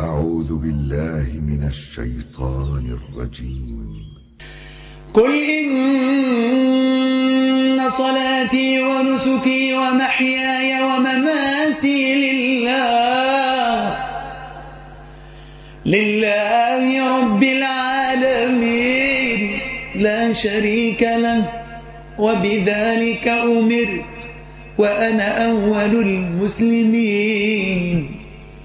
أعوذ بالله من الشيطان الرجيم قل إن صلاتي ونسكي ومحياي ومماتي لله لله رب العالمين لا شريك له وبذلك أمرت وأنا أول المسلمين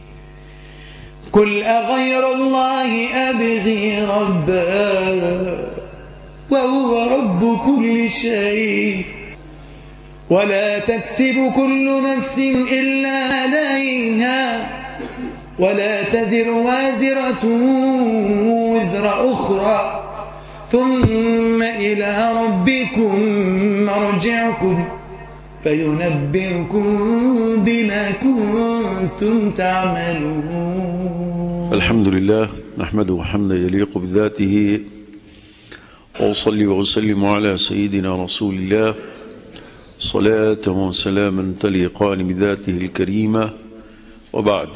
قل أغير الله أبغي ربا وهو رب كل شيء ولا تكسب كل نفس إلا عليها ولا تزر وازرة وزر أخرى ثم إلى ربكم مرجعكم فينبئكم بما كنتم تعملون الحمد لله نحمده حمدا يليق بذاته وأصلي وأسلم على سيدنا رسول الله صلاة وسلاما تليقان بذاته الكريمة وبعد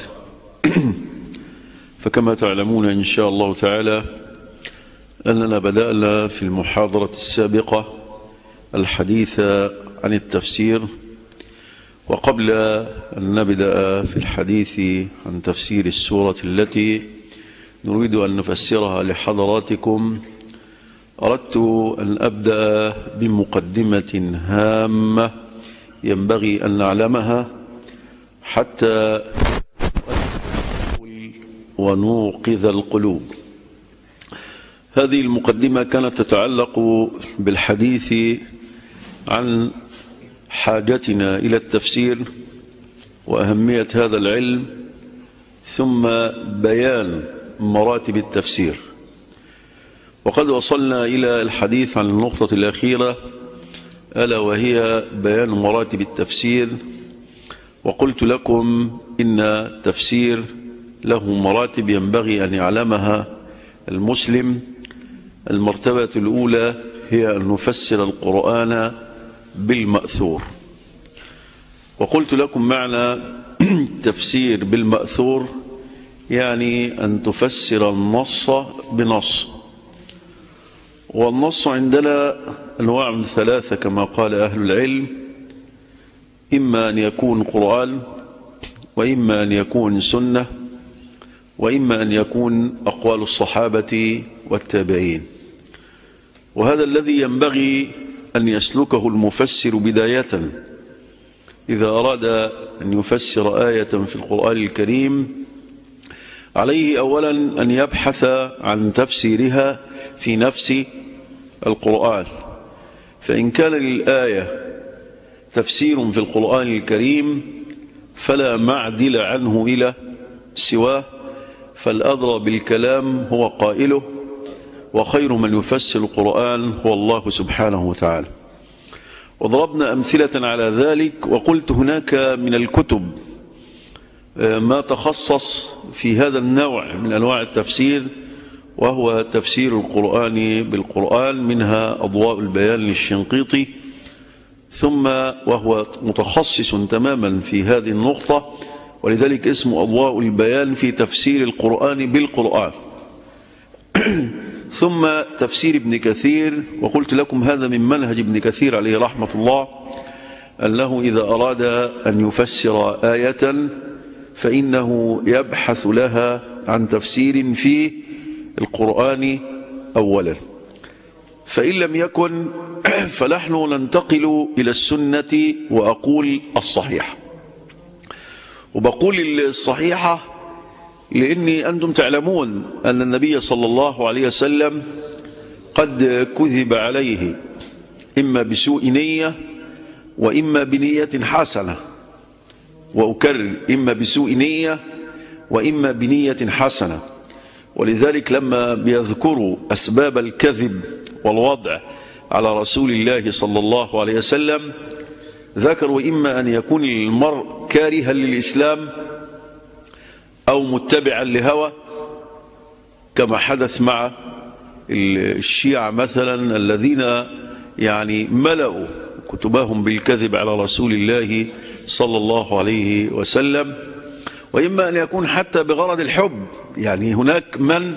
فكما تعلمون إن شاء الله تعالى أننا بدأنا في المحاضرة السابقة الحديث عن التفسير وقبل أن نبدأ في الحديث عن تفسير السورة التي نريد أن نفسرها لحضراتكم أردت أن أبدأ بمقدمة هامة ينبغي أن نعلمها حتى ونوقظ القلوب هذه المقدمة كانت تتعلق بالحديث عن حاجتنا إلى التفسير وأهمية هذا العلم ثم بيان مراتب التفسير وقد وصلنا إلى الحديث عن النقطة الأخيرة ألا وهي بيان مراتب التفسير وقلت لكم إن تفسير له مراتب ينبغي أن يعلمها المسلم المرتبة الأولى هي أن نفسر القرآن بالمأثور وقلت لكم معنى تفسير بالمأثور يعني أن تفسر النص بنص والنص عندنا أنواع من ثلاثة كما قال أهل العلم إما أن يكون قرآن وإما أن يكون سنة وإما أن يكون أقوال الصحابة والتابعين وهذا الذي ينبغي أن يسلكه المفسر بداية إذا أراد أن يفسر آية في القرآن الكريم عليه أولا أن يبحث عن تفسيرها في نفس القرآن فإن كان للآية تفسير في القرآن الكريم فلا معدل عنه إلى سواه فالأدرى بالكلام هو قائله وخير من يفسر القرآن هو الله سبحانه وتعالى وضربنا أمثلة على ذلك وقلت هناك من الكتب ما تخصص في هذا النوع من أنواع التفسير وهو تفسير القرآن بالقرآن منها أضواء البيان للشنقيطي ثم وهو متخصص تماما في هذه النقطة ولذلك اسمه أضواء البيان في تفسير القرآن بالقرآن ثم تفسير ابن كثير وقلت لكم هذا من منهج ابن كثير عليه رحمة الله أنه إذا أراد أن يفسر آية فإنه يبحث لها عن تفسير في القرآن أولا فإن لم يكن فنحن ننتقل إلى السنة وأقول الصحيح وبقول الصحيحة لأني أنتم تعلمون أن النبي صلى الله عليه وسلم قد كذب عليه إما بسوء نية وإما بنية حسنة وأكرر إما بسوء نية وإما بنية حسنة ولذلك لما بيذكروا أسباب الكذب والوضع على رسول الله صلى الله عليه وسلم ذكروا إما أن يكون المرء كارها للإسلام أو متبعا لهوى كما حدث مع الشيعة مثلا الذين يعني ملأوا كتبهم بالكذب على رسول الله صلى الله عليه وسلم وإما أن يكون حتى بغرض الحب يعني هناك من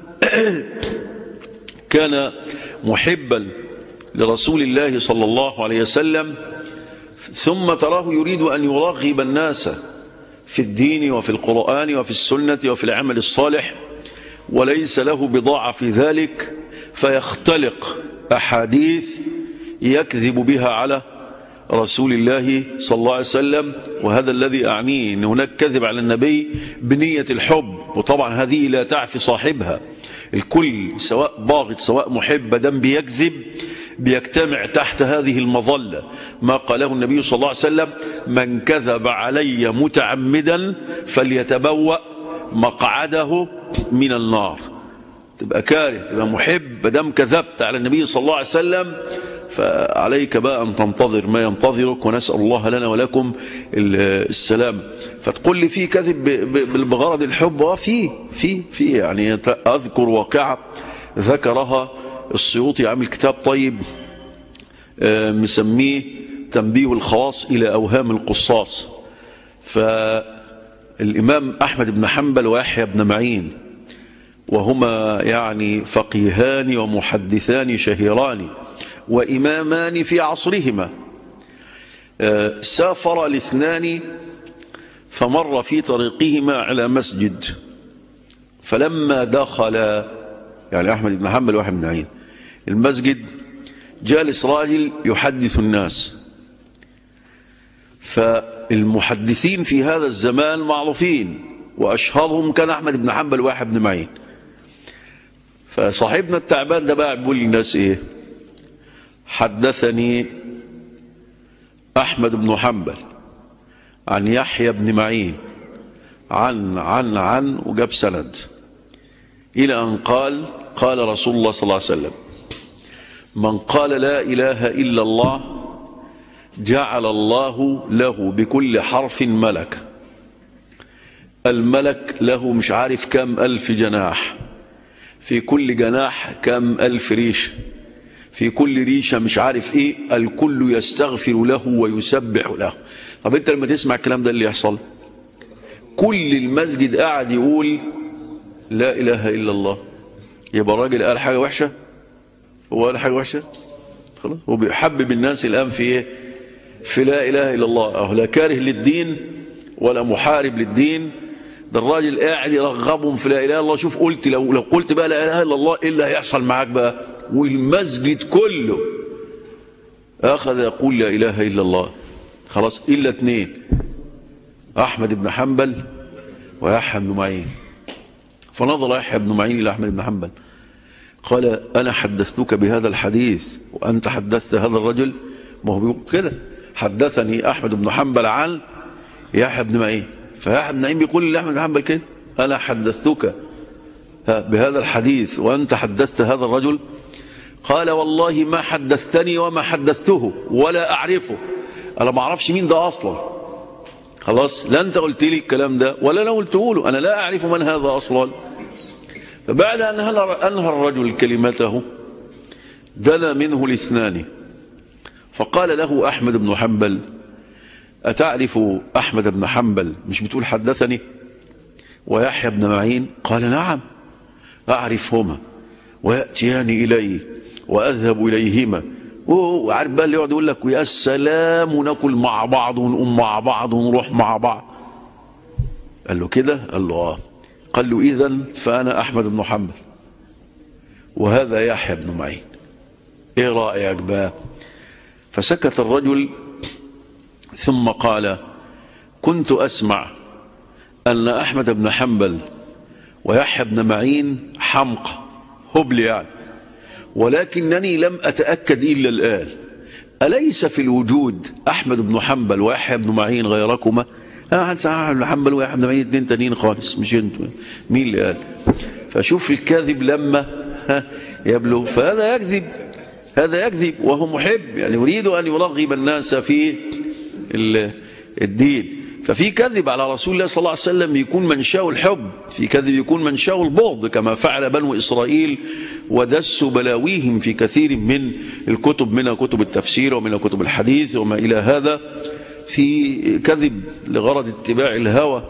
كان محبا لرسول الله صلى الله عليه وسلم ثم تراه يريد أن يرغب الناس في الدين وفي القرآن وفي السنة وفي العمل الصالح وليس له بضاعة في ذلك فيختلق أحاديث يكذب بها على رسول الله صلى الله عليه وسلم وهذا الذي أعنيه أن هناك كذب على النبي بنية الحب وطبعا هذه لا تعفي صاحبها الكل سواء باغت سواء محب دم بيكذب بيجتمع تحت هذه المظلة ما قاله النبي صلى الله عليه وسلم من كذب علي متعمدا فليتبوأ مقعده من النار تبقى كاره تبقى محب دم كذبت على النبي صلى الله عليه وسلم فعليك بقى أن تنتظر ما ينتظرك ونسأل الله لنا ولكم السلام فتقول لي في كذب بغرض الحب وفي في في يعني أذكر واقعة ذكرها السيوطي عامل كتاب طيب مسميه تنبيه الخواص إلى أوهام القصاص فالإمام أحمد بن حنبل ويحيى بن معين وهما يعني فقيهان ومحدثان شهيران وإمامان في عصرهما سافر الاثنان فمر في طريقهما على مسجد فلما دخل يعني أحمد بن حنبل وأحمد بن عين المسجد جالس راجل يحدث الناس فالمحدثين في هذا الزمان معروفين وأشهرهم كان أحمد بن حنبل وأحمد بن معين فصاحبنا التعبان ده بقى بيقول للناس ايه حدثني احمد بن حنبل عن يحيى بن معين عن عن عن وجاب سند الى ان قال قال رسول الله صلى الله عليه وسلم من قال لا اله الا الله جعل الله له بكل حرف ملك الملك له مش عارف كم الف جناح في كل جناح كم ألف ريشة في كل ريشة مش عارف ايه الكل يستغفر له ويسبح له طب انت لما تسمع الكلام ده اللي يحصل كل المسجد قاعد يقول لا اله الا الله يبقى الراجل قال حاجة وحشة هو قال حاجة وحشة خلاص هو بيحبب الناس الآن في ايه في لا اله الا الله أو لا كاره للدين ولا محارب للدين ده الراجل قاعد يرغبهم في لا اله الا الله شوف قلت لو لو قلت بقى لا اله الا الله ايه اللي هيحصل معاك بقى والمسجد كله اخذ يقول لا اله الا الله خلاص الا اثنين احمد بن حنبل ويحيى بن معين فنظر يحيى بن معين الى احمد بن حنبل قال انا حدثتك بهذا الحديث وانت حدثت هذا الرجل ما هو بيقول كده حدثني احمد بن حنبل عن يحيى بن معين فيحيى بن معين بيقول لاحمد بن حنبل كده انا حدثتك بهذا الحديث وانت حدثت هذا الرجل قال والله ما حدثتني وما حدثته ولا اعرفه انا ما اعرفش مين ده اصلا خلاص لا انت قلت لي الكلام ده ولا انا قلته له انا لا اعرف من هذا اصلا فبعد ان انهى الرجل كلمته دنا منه الاثنان فقال له احمد بن حنبل اتعرف احمد بن حنبل مش بتقول حدثني ويحيى بن معين قال نعم اعرفهما وياتيان الي واذهب اليهما وعارف بقى اللي يقعد يقول لك ويا سلام وناكل مع بعض ونقوم مع بعض ونروح مع بعض قال له كده قال له اه قال له اذا فانا احمد بن حنبل وهذا يحيى بن معين ايه رايك بقى فسكت الرجل ثم قال كنت اسمع ان احمد بن حنبل ويحيى بن معين حمقى هبل يعني ولكنني لم أتأكد إلا الآن أليس في الوجود أحمد بن حنبل ويحيى بن معين غيركما أحد أحمد بن حنبل ويحيى بن معين اتنين تانيين خالص مش انتوا مين اللي قال فشوف الكذب لما يبلغ فهذا يكذب هذا يكذب وهو محب يعني يريد أن يرغب الناس في الدين ففي كذب على رسول الله صلى الله عليه وسلم يكون منشاه الحب في كذب يكون منشاه البغض كما فعل بنو إسرائيل ودسوا بلاويهم في كثير من الكتب منها كتب التفسير ومنها كتب الحديث وما إلى هذا في كذب لغرض اتباع الهوى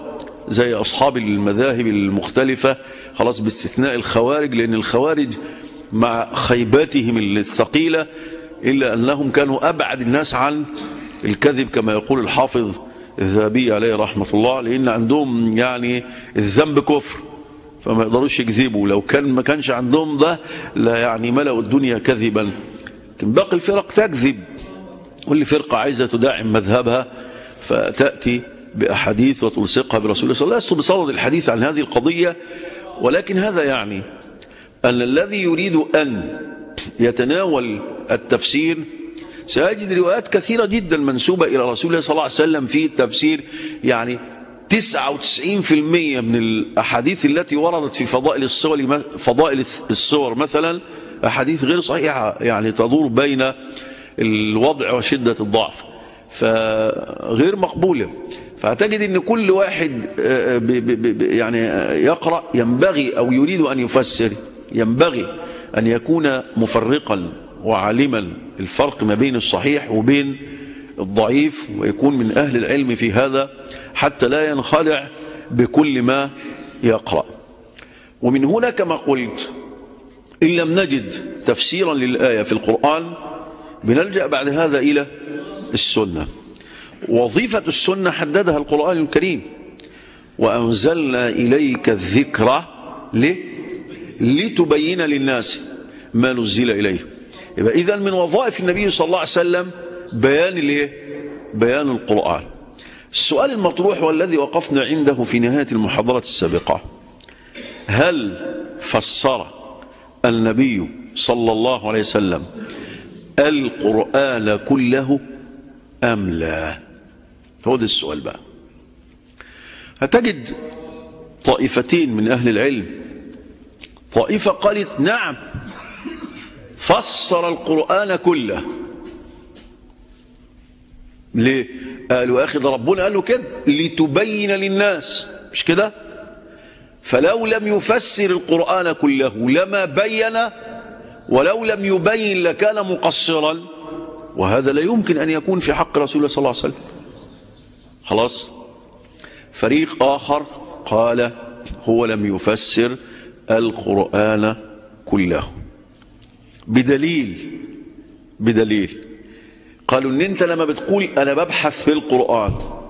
زي أصحاب المذاهب المختلفة خلاص باستثناء الخوارج لأن الخوارج مع خيباتهم الثقيلة إلا أنهم كانوا أبعد الناس عن الكذب كما يقول الحافظ الذهبي عليه رحمة الله لأن عندهم يعني الذنب كفر فما يقدروش يكذبوا لو كان ما كانش عندهم ده لا يعني ملأوا الدنيا كذبا لكن باقي الفرق تكذب كل فرقة عايزة تدعم مذهبها فتأتي بأحاديث وتلصقها برسول الله صلى الله عليه وسلم لست بصدد الحديث عن هذه القضية ولكن هذا يعني أن الذي يريد أن يتناول التفسير سيجد روايات كثيرة جدا منسوبة إلى رسول الله صلى الله عليه وسلم في التفسير يعني 99% من الأحاديث التي وردت في فضائل الصور فضائل الصور مثلا أحاديث غير صحيحة يعني تدور بين الوضع وشدة الضعف فغير مقبولة فأعتقد أن كل واحد يعني يقرأ ينبغي أو يريد أن يفسر ينبغي أن يكون مفرقا وعالما الفرق ما بين الصحيح وبين الضعيف ويكون من أهل العلم في هذا حتى لا ينخدع بكل ما يقرأ ومن هنا كما قلت إن لم نجد تفسيرا للآية في القرآن بنلجأ بعد هذا إلى السنة وظيفة السنة حددها القرآن الكريم وأنزلنا إليك الذكر ليه؟ لتبين للناس ما نزل إليه يبقى إذن من وظائف النبي صلى الله عليه وسلم بيان الايه بيان القرآن السؤال المطروح والذي وقفنا عنده في نهاية المحاضرة السابقة هل فسر النبي صلى الله عليه وسلم القرآن كله أم لا هو ده السؤال بقى هتجد طائفتين من أهل العلم طائفة قالت نعم فسر القرآن كله ليه قالوا يا أخي ده ربنا قال له كده لتبين للناس مش كده فلو لم يفسر القرآن كله لما بين ولو لم يبين لكان مقصرا وهذا لا يمكن أن يكون في حق رسول الله صلى الله عليه وسلم خلاص فريق آخر قال هو لم يفسر القرآن كله بدليل بدليل قالوا ان انت لما بتقول انا ببحث في القرآن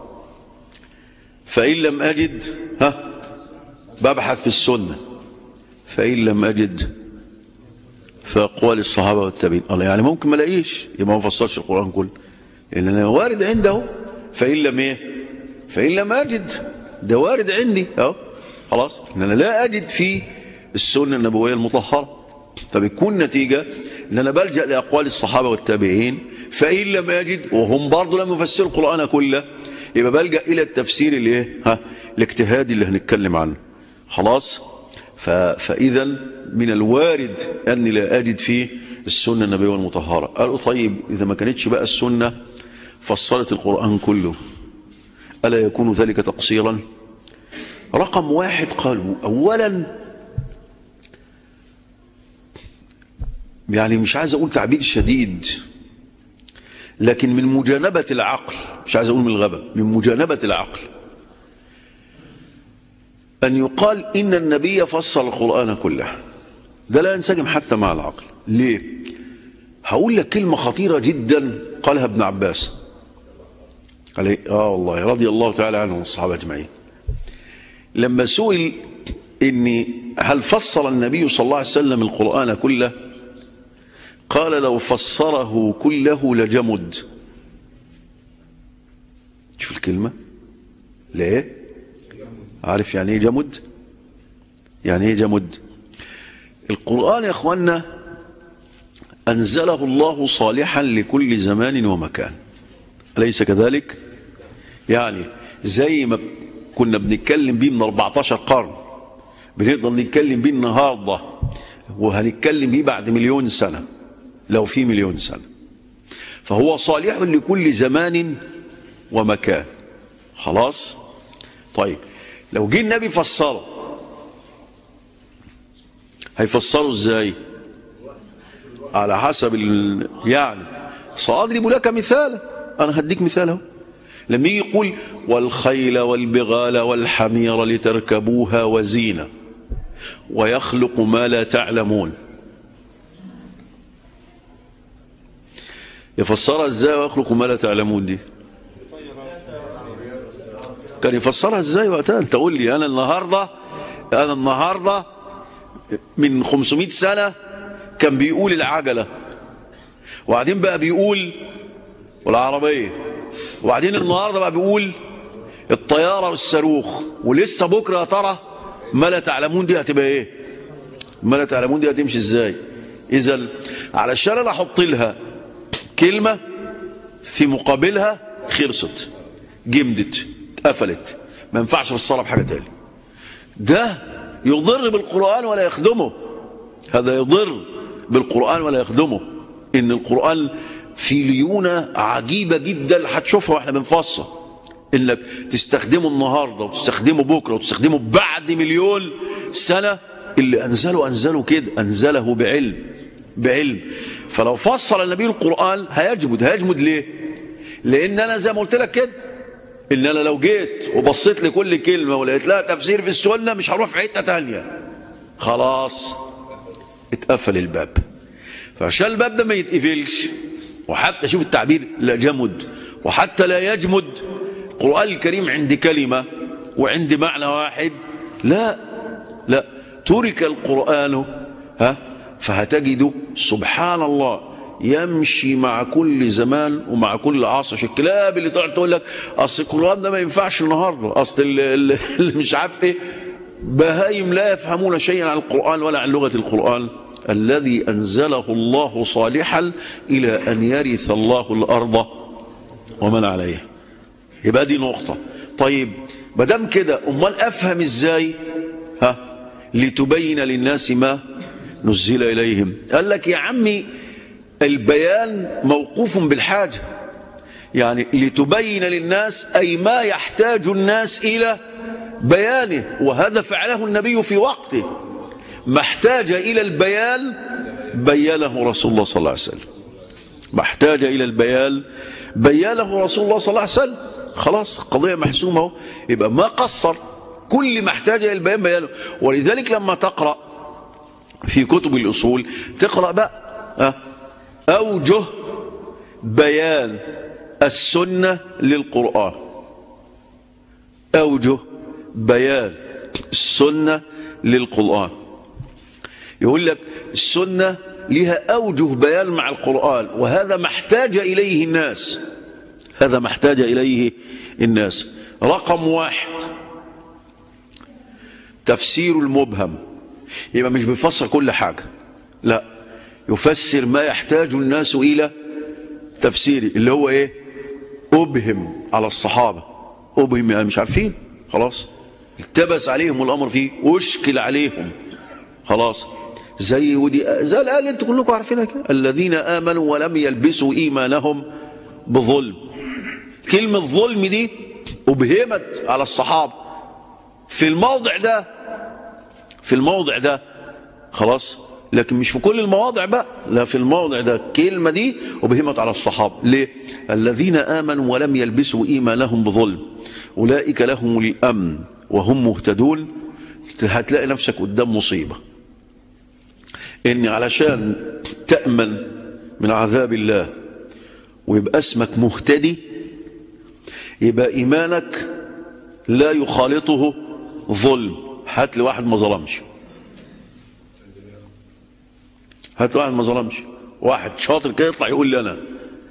فإن لم أجد ها ببحث في السنة فإن لم أجد فأقوال الصحابة والتابعين الله يعني ممكن ما الاقيش يبقى ما فسرش القرآن كله لأن أنا وارد عنده فإن لم إيه فإن لم أجد ده وارد عندي أهو خلاص إن أنا لا أجد في السنة النبوية المطهرة فبتكون نتيجة ان انا بلجأ لأقوال الصحابة والتابعين فإن لم أجد وهم برضو لم يفسروا القرآن كله يبقى بلجأ إلى التفسير اللي ايه ها الاجتهادي اللي هنتكلم عنه خلاص فإذا من الوارد أني لا أجد فيه السنة النبوية المطهرة قالوا طيب إذا ما كانتش بقى السنة فسرت القرآن كله ألا يكون ذلك تقصيرا رقم واحد قالوا أولا يعني مش عايز أقول تعبير شديد لكن من مجانبة العقل مش عايز أقول من الغبا من مجانبة العقل أن يقال إن النبي فصل القرآن كله ده لا ينسجم حتى مع العقل ليه هقول لك كلمة خطيرة جدا قالها ابن عباس عليه آه والله رضي الله تعالى عنه والصحابة أجمعين لما سئل إني هل فصل النبي صلى الله عليه وسلم القرآن كله قال لو فسره كله لجمد شوف الكلمة ليه عارف يعني ايه جمد يعني ايه جمد القرآن يا اخوانا أنزله الله صالحا لكل زمان ومكان أليس كذلك يعني زي ما كنا بنتكلم بيه من 14 قرن بنقدر نتكلم بيه النهارده وهنتكلم بيه بعد مليون سنه لو في مليون سنة فهو صالح لكل زمان ومكان خلاص طيب لو جه النبي فسره هيفسره ازاي على حسب ال... يعني سأضرب لك مثالا انا هديك مثال اهو لما يجي يقول والخيل والبغال والحمير لتركبوها وزينة ويخلق ما لا تعلمون يفسرها ازاي ويخلق ما لا تعلمون دي كان يفسرها ازاي وقتها انت قول لي انا النهارده انا النهارده من 500 سنه كان بيقول العجله وبعدين بقى بيقول والعربيه وبعدين النهارده بقى بيقول الطياره والصاروخ ولسه بكره يا ترى ما لا تعلمون دي هتبقى ايه ما لا تعلمون دي هتمشي ازاي اذا علشان انا احط لها كلمه في مقابلها خلصت جمدت اتقفلت ما ينفعش افسرها بحاجه تاني ده يضر بالقران ولا يخدمه هذا يضر بالقران ولا يخدمه ان القران في ليونه عجيبه جدا هتشوفها واحنا بنفسر انك تستخدمه النهارده وتستخدمه بكره وتستخدمه بعد مليون سنه اللي انزله انزله كده انزله بعلم بعلم فلو فسر النبي القران هيجمد هيجمد ليه لان انا زي ما قلت لك كده ان انا لو جيت وبصيت لكل كلمه ولقيت لها تفسير في السنه مش هروح في حته تانية خلاص اتقفل الباب فعشان الباب ده ما يتقفلش وحتى شوف التعبير لا جمد وحتى لا يجمد القرآن الكريم عند كلمة وعند معنى واحد لا لا ترك القرآن ها فهتجد سبحان الله يمشي مع كل زمان ومع كل عصر عشان الكلاب اللي تقعد تقول لك اصل القرآن ده ما ينفعش النهارده اصل اللي, اللي مش عارف ايه بهايم لا يفهمون شيئا عن القرآن ولا عن لغة القرآن الذي أنزله الله صالحا إلى أن يرث الله الأرض ومن عليها يبقى دي نقطة طيب مدام كده أمال أفهم إزاي ها لتبين للناس ما نزل إليهم قال لك يا عمي البيان موقوف بالحاجة يعني لتبين للناس أي ما يحتاج الناس إلى بيانه وهذا فعله النبي في وقته ما احتاج إلى البيان بيانه رسول الله صلى الله عليه وسلم ما احتاج إلى البيان بيانه رسول الله صلى الله عليه وسلم خلاص قضية محسومة اهو يبقى ما قصر كل ما احتاج إلى البيان بيانه ولذلك لما تقرأ في كتب الأصول تقرأ بقى أه أوجه بيان السنة للقرآن أوجه بيان السنة للقرآن يقول لك السنة لها أوجه بيان مع القرآن وهذا ما احتاج إليه الناس هذا ما احتاج إليه الناس رقم واحد تفسير المبهم يبقى مش بيفسر كل حاجة لا يفسر ما يحتاج الناس إلى تفسيره اللي هو إيه أبهم على الصحابة أبهم يعني مش عارفين خلاص التبس عليهم الأمر فيه واشكل عليهم خلاص زي ودي زي الآية اللي انتم كلكم عارفينها كده الذين آمنوا ولم يلبسوا إيمانهم بظلم كلمة ظلم دي أبهمت على الصحابة في الموضع ده في الموضع ده خلاص لكن مش في كل المواضع بقى لا في الموضع ده الكلمة دي أبهمت على الصحابة ليه الذين آمنوا ولم يلبسوا إيمانهم بظلم أولئك لهم الأمن وهم مهتدون هتلاقي نفسك قدام مصيبة إن علشان تأمن من عذاب الله ويبقى اسمك مهتدي يبقى إيمانك لا يخالطه ظلم هات لي واحد ما ظلمش هات واحد ما ظلمش واحد شاطر كده يطلع يقول لي أنا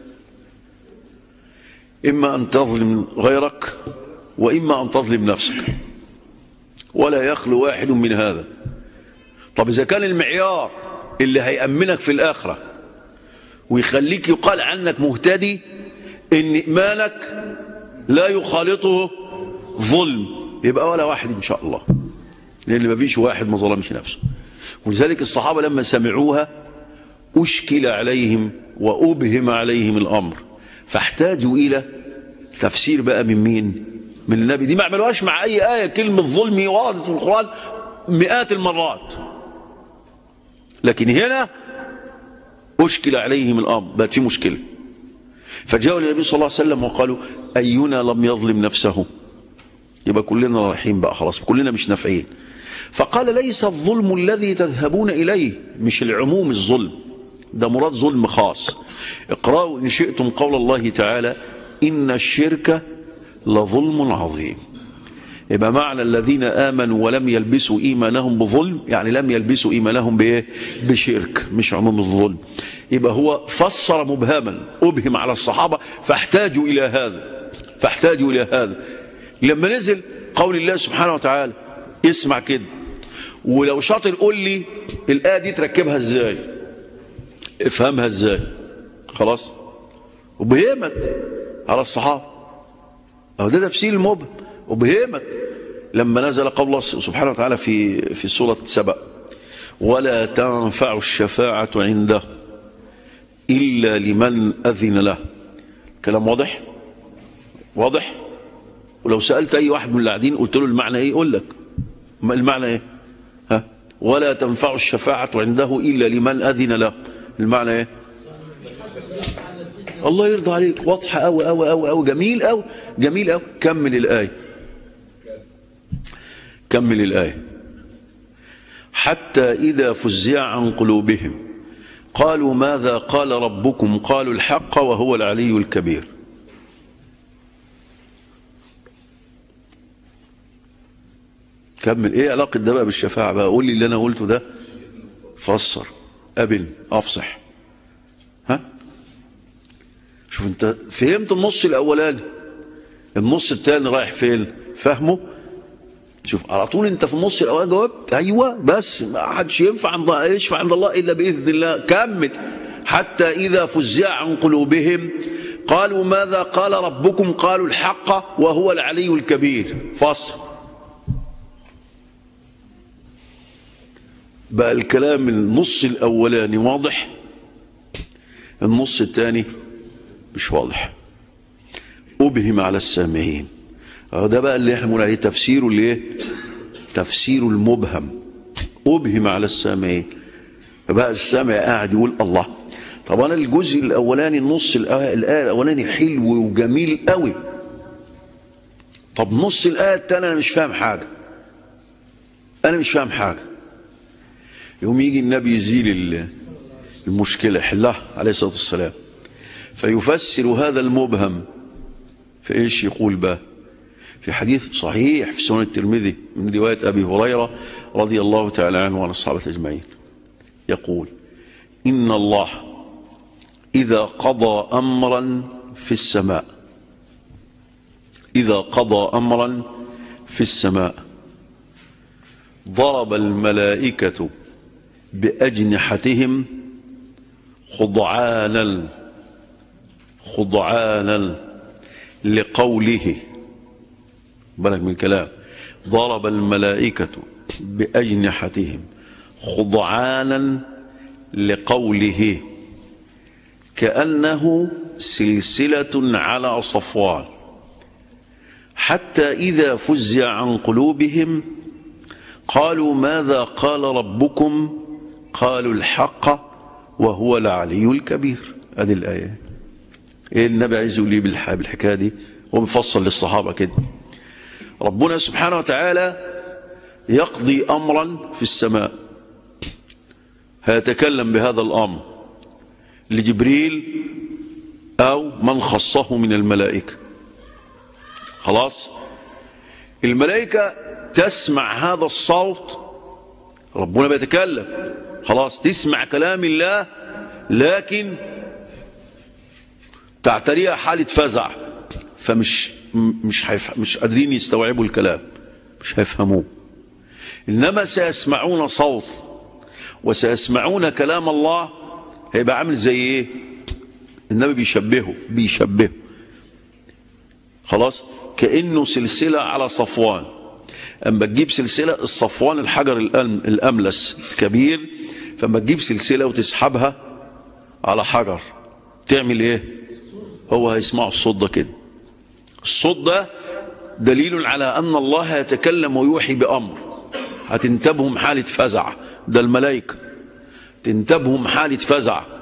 إما أن تظلم غيرك وإما أن تظلم نفسك ولا يخلو واحد من هذا طب إذا كان المعيار اللي هيأمنك في الآخرة ويخليك يقال عنك مهتدي إن إيمانك لا يخالطه ظلم يبقى ولا واحد إن شاء الله لأن ما فيش واحد ما ظلمش نفسه ولذلك الصحابة لما سمعوها أشكل عليهم وأبهم عليهم الأمر فاحتاجوا إلى تفسير بقى من مين من النبي دي ما عملوهاش مع أي آية كلمة ظلم وردت في القرآن مئات المرات لكن هنا أشكل عليهم الأمر بقت في مشكلة فجاءوا للنبي صلى الله عليه وسلم وقالوا أينا لم يظلم نفسه يبقى كلنا رايحين بقى خلاص كلنا مش نافعين فقال ليس الظلم الذي تذهبون إليه مش العموم الظلم ده مراد ظلم خاص اقرأوا إن شئتم قول الله تعالى إن الشرك لظلم عظيم يبقى معنى الذين آمنوا ولم يلبسوا إيمانهم بظلم يعني لم يلبسوا إيمانهم بإيه؟ بشرك مش عموم الظلم يبقى هو فسر مبهما أبهم على الصحابة فاحتاجوا إلى هذا فاحتاجوا إلى هذا لما نزل قول الله سبحانه وتعالى اسمع كده ولو شاطر قول لي الآية دي تركبها ازاي افهمها ازاي خلاص وبهمت على الصحابة أو ده تفسير المبهم وبهمت لما نزل قول الله سبحانه وتعالى في في سورة سبأ ولا تنفع الشفاعة عنده إلا لمن أذن له كلام واضح واضح ولو سألت أي واحد من اللي قاعدين قلت له المعنى إيه يقول لك المعنى إيه ها ولا تنفع الشفاعة عنده إلا لمن أذن له المعنى إيه الله يرضى عليك واضحة أوي أوي أوي أوي جميل أوي جميل أوي كمل الآية كمل الآية حتى إذا فزع عن قلوبهم قالوا ماذا قال ربكم قالوا الحق وهو العلي الكبير كمل ايه علاقة ده بقى بالشفاعة بقى قول لي اللي انا قلته ده فسر قبل افصح ها شوف انت فهمت النص الاولاني النص الثاني رايح فين فهمه شوف على طول انت في النص الاولاني جاوبت ايوه بس ما حدش ينفع عند يشفع عند الله الا باذن الله كمل حتى اذا فزع عن قلوبهم قالوا ماذا قال ربكم قالوا الحق وهو العلي الكبير فصل بقى الكلام النص الاولاني واضح النص الثاني مش واضح ابهم على السامعين أهو ده بقى اللي احنا بنقول عليه تفسيره الايه تفسير المبهم ابهم على السامعين فبقى السامع قاعد يقول الله طب انا الجزء الاولاني النص الايه الاولاني حلو وجميل قوي طب نص الايه الثانيه انا مش فاهم حاجه انا مش فاهم حاجه يوم يجي النبي يزيل المشكله يحلها عليه الصلاه والسلام فيفسر هذا المبهم فايش يقول بقى في حديث صحيح في سنن الترمذي من روايه ابي هريره رضي الله تعالى عنه وعن الصحابه اجمعين يقول ان الله اذا قضى امرا في السماء اذا قضى امرا في السماء ضرب الملائكه باجنحتهم خضعانا خضعانا لقوله بالك من الكلام ضرب الملائكة بأجنحتهم خضعانا لقوله كأنه سلسلة على صفوان حتى إذا فزع عن قلوبهم قالوا ماذا قال ربكم قالوا الحق وهو العلي الكبير هذه الآية إيه النبي عايز يقول لي بالحكاية دي ومفصل للصحابة كده ربنا سبحانه وتعالى يقضي أمرا في السماء هيتكلم بهذا الأمر لجبريل أو من خصه من الملائكة خلاص الملائكة تسمع هذا الصوت ربنا بيتكلم خلاص تسمع كلام الله لكن تعتريها حالة فزع فمش مش حيف مش قادرين يستوعبوا الكلام مش هيفهموه انما سيسمعون صوت وسيسمعون كلام الله هيبقى عامل زي ايه النبي بيشبهه بيشبهه خلاص كانه سلسله على صفوان اما تجيب سلسله الصفوان الحجر الاملس كبير فما تجيب سلسله وتسحبها على حجر تعمل ايه هو هيسمعوا الصوت ده كده الصوت ده دليل على أن الله يتكلم ويوحي بأمر هتنتبهم حالة فزع ده الملائكة تنتبهم حالة فزع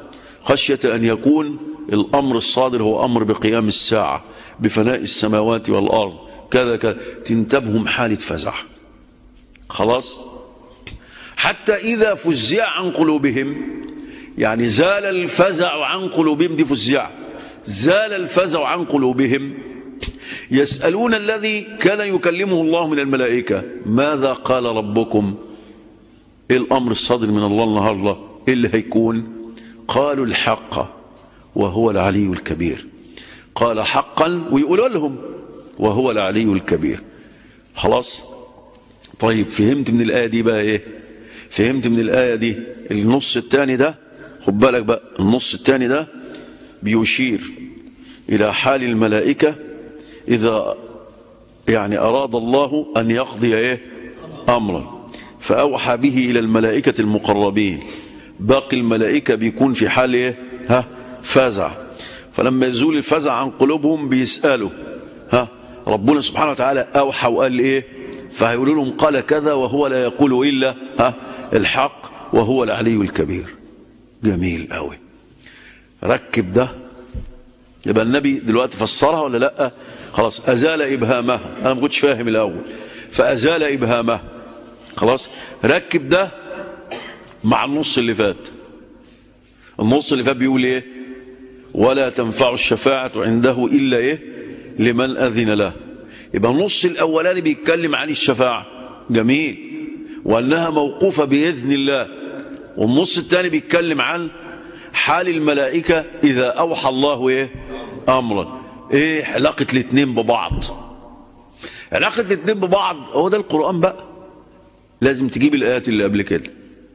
خشية أن يكون الأمر الصادر هو أمر بقيام الساعة بفناء السماوات والأرض كذا كذا تنتبهم حالة فزع خلاص حتى إذا فزع عن قلوبهم يعني زال الفزع عن قلوبهم دي فزع زال الفزع عن قلوبهم يسألون الذي كان يكلمه الله من الملائكة ماذا قال ربكم ايه الامر الصادر من الله النهارده ايه اللي هيكون قالوا الحق وهو العلي الكبير قال حقا ويقولوا لهم وهو العلي الكبير خلاص طيب فهمت من الايه دي بقى ايه فهمت من الايه دي النص الثاني ده خد بالك بقى النص الثاني ده بيشير الى حال الملائكه اذا يعني اراد الله ان يقضي ايه امرا فأوحى به إلى الملائكة المقربين باقي الملائكة بيكون في حال إيه؟ ها فزع فلما يزول الفزع عن قلوبهم بيسألوا ها ربنا سبحانه وتعالى أوحى وقال إيه فهيقولوا لهم قال كذا وهو لا يقول إلا ها الحق وهو العلي الكبير جميل قوي ركب ده يبقى النبي دلوقتي فسرها ولا لا خلاص أزال إبهامها أنا ما كنتش فاهم الأول فأزال إبهامها خلاص ركب ده مع النص اللي فات النص اللي فات بيقول ايه ولا تنفع الشفاعة عنده إلا ايه لمن أذن له يبقى النص الأولاني بيتكلم عن الشفاعة جميل وأنها موقوفة بإذن الله والنص الثاني بيتكلم عن حال الملائكة إذا أوحى الله إيه أمرا إيه علاقة الاثنين ببعض علاقة الاثنين ببعض هو ده القرآن بقى لازم تجيب الآيات اللي قبل كده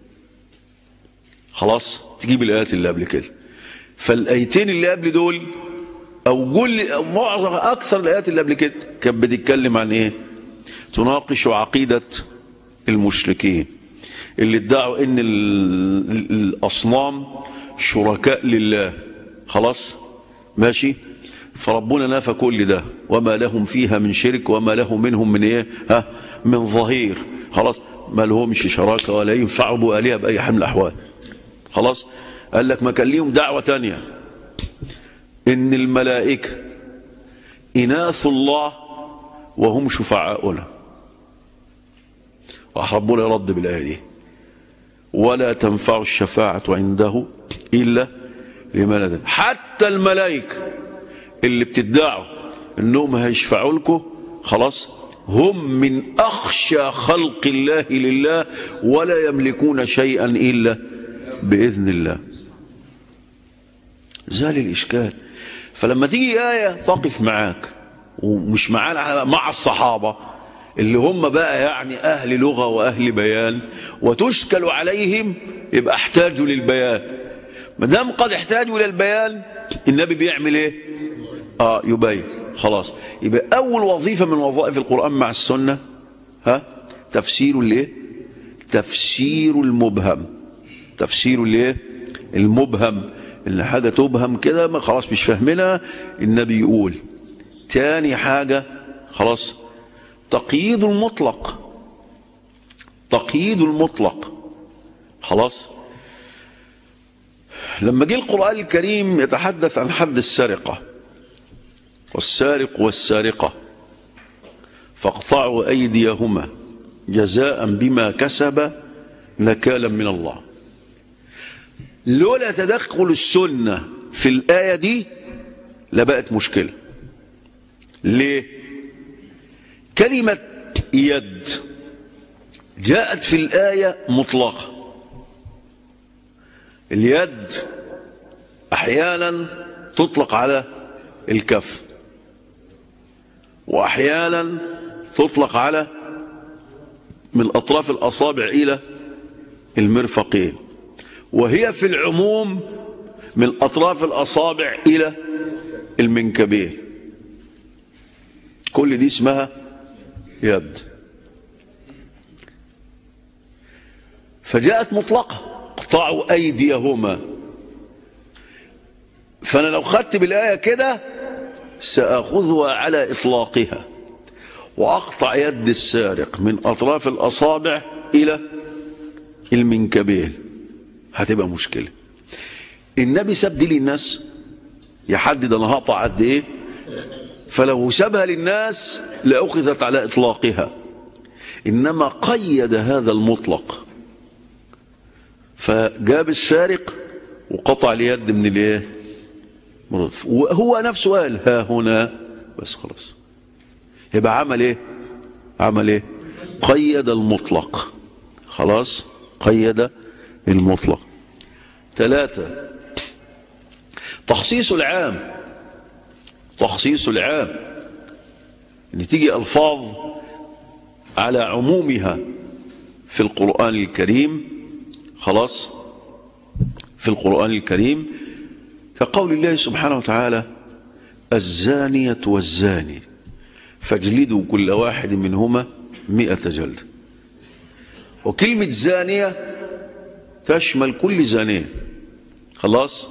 خلاص تجيب الآيات اللي قبل كده فالآيتين اللي قبل دول أو كل أو معظم أكثر الآيات اللي قبل كده كانت بتتكلم عن إيه تناقش عقيدة المشركين اللي ادعوا إن ال- الأصنام شركاء لله خلاص ماشي فربنا نفى كل ده وما لهم فيها من شرك وما له منهم من ايه ها من ظهير خلاص ما لهمش شراكه ولا ينفعوا بآلهة بأي حال من الأحوال خلاص قال لك ما كان ليهم دعوة تانية إن الملائكة إناث الله وهم شفعاؤنا راح ربنا يرد بالآية دي ولا تنفع الشفاعة عنده إلا لمن أذن حتى الملائكة اللي بتدعوا انهم هيشفعوا لكم خلاص هم من اخشى خلق الله لله ولا يملكون شيئا الا باذن الله زال الاشكال فلما تيجي ايه تقف معاك ومش معانا مع الصحابه اللي هم بقى يعني اهل لغه واهل بيان وتشكل عليهم يبقى احتاجوا للبيان ما دام قد احتاجوا للبيان النبي بيعمل ايه اه يبين خلاص يبقى اول وظيفه من وظائف القران مع السنه ها تفسير الايه تفسير المبهم تفسير الايه المبهم ان حاجه تبهم كده ما خلاص مش فاهمينها النبي يقول تاني حاجه خلاص تقييد المطلق تقييد المطلق خلاص لما جه القرآن الكريم يتحدث عن حد السرقة والسارق والسارقة فاقطعوا أيديهما جزاء بما كسب نكالا من الله لولا تدخل السنة في الآية دي لبقت مشكلة ليه كلمة يد جاءت في الآية مطلقة اليد احيانا تطلق على الكف واحيانا تطلق على من اطراف الاصابع الى المرفقين وهي في العموم من اطراف الاصابع الى المنكبين كل دي اسمها يد فجاءت مطلقه اقطعوا ايديهما فانا لو خدت بالايه كده ساخذها على اطلاقها واقطع يد السارق من اطراف الاصابع الى المنكبين هتبقى مشكله النبي ساب دي للناس يحدد انا هقطع قد ايه فلو سابها للناس لاخذت على اطلاقها انما قيد هذا المطلق فجاب السارق وقطع اليد من الايه من الرف. وهو نفسه قال ها هنا بس خلاص يبقى عمل ايه عمل ايه قيد المطلق خلاص قيد المطلق ثلاثة تخصيص العام تخصيص العام ان تيجي الفاظ على عمومها في القرآن الكريم خلاص في القرآن الكريم كقول الله سبحانه وتعالى الزانية والزاني فاجلدوا كل واحد منهما مئة جلد وكلمة زانية تشمل كل زانية خلاص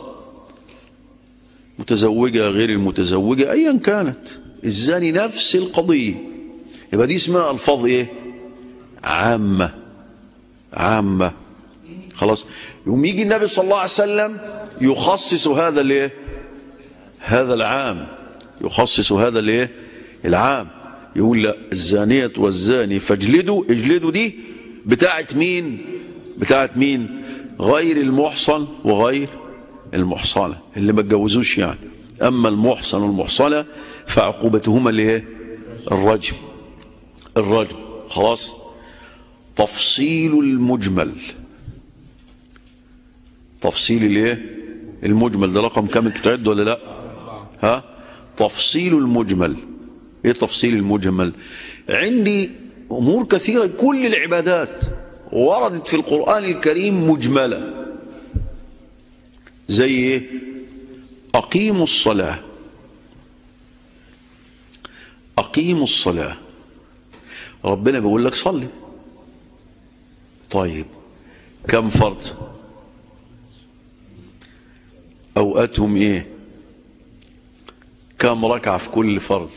متزوجة غير المتزوجة أيا كانت الزاني نفس القضية يبقى دي اسمها ألفاظ إيه عامة عامة خلاص يوم يجي النبي صلى الله عليه وسلم يخصص هذا الايه هذا العام يخصص هذا الايه العام يقول لا الزانية والزاني فاجلدوا اجلدوا دي بتاعت مين بتاعت مين غير المحصن وغير المحصنة اللي ما اتجوزوش يعني اما المحصن والمحصنة فعقوبتهما الايه الرجم الرجم خلاص تفصيل المجمل تفصيل الايه المجمل ده رقم كام انتوا تعدوا ولا لا ها تفصيل المجمل ايه تفصيل المجمل عندي امور كثيره كل العبادات وردت في القران الكريم مجمله زي ايه اقيموا الصلاه اقيموا الصلاه ربنا بيقول لك صلي طيب كم فرض اوقاتهم ايه كم ركعه في كل فرض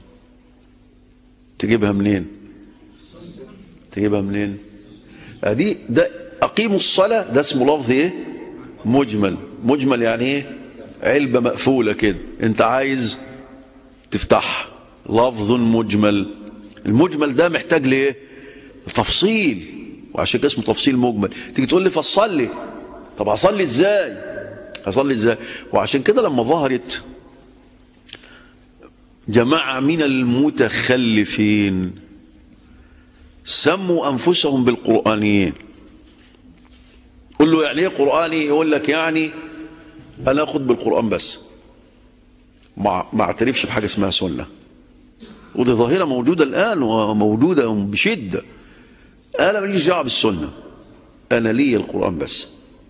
تجيبها منين تجيبها منين ادي ده اقيموا الصلاه ده اسمه لفظ ايه مجمل مجمل يعني ايه علبه مقفوله كده انت عايز تفتحها لفظ مجمل المجمل ده محتاج لايه تفصيل وعشان كده اسمه تفصيل مجمل تيجي تقول لي فصلي طب اصلي ازاي اصلي ازاي وعشان كده لما ظهرت جماعه من المتخلفين سموا انفسهم بالقرانيين قل له يعني ايه قراني يقول لك يعني انا اخد بالقران بس ما ما اعترفش بحاجه اسمها سنه ودي ظاهره موجوده الان وموجوده بشده انا ماليش دعوه بالسنه انا لي القران بس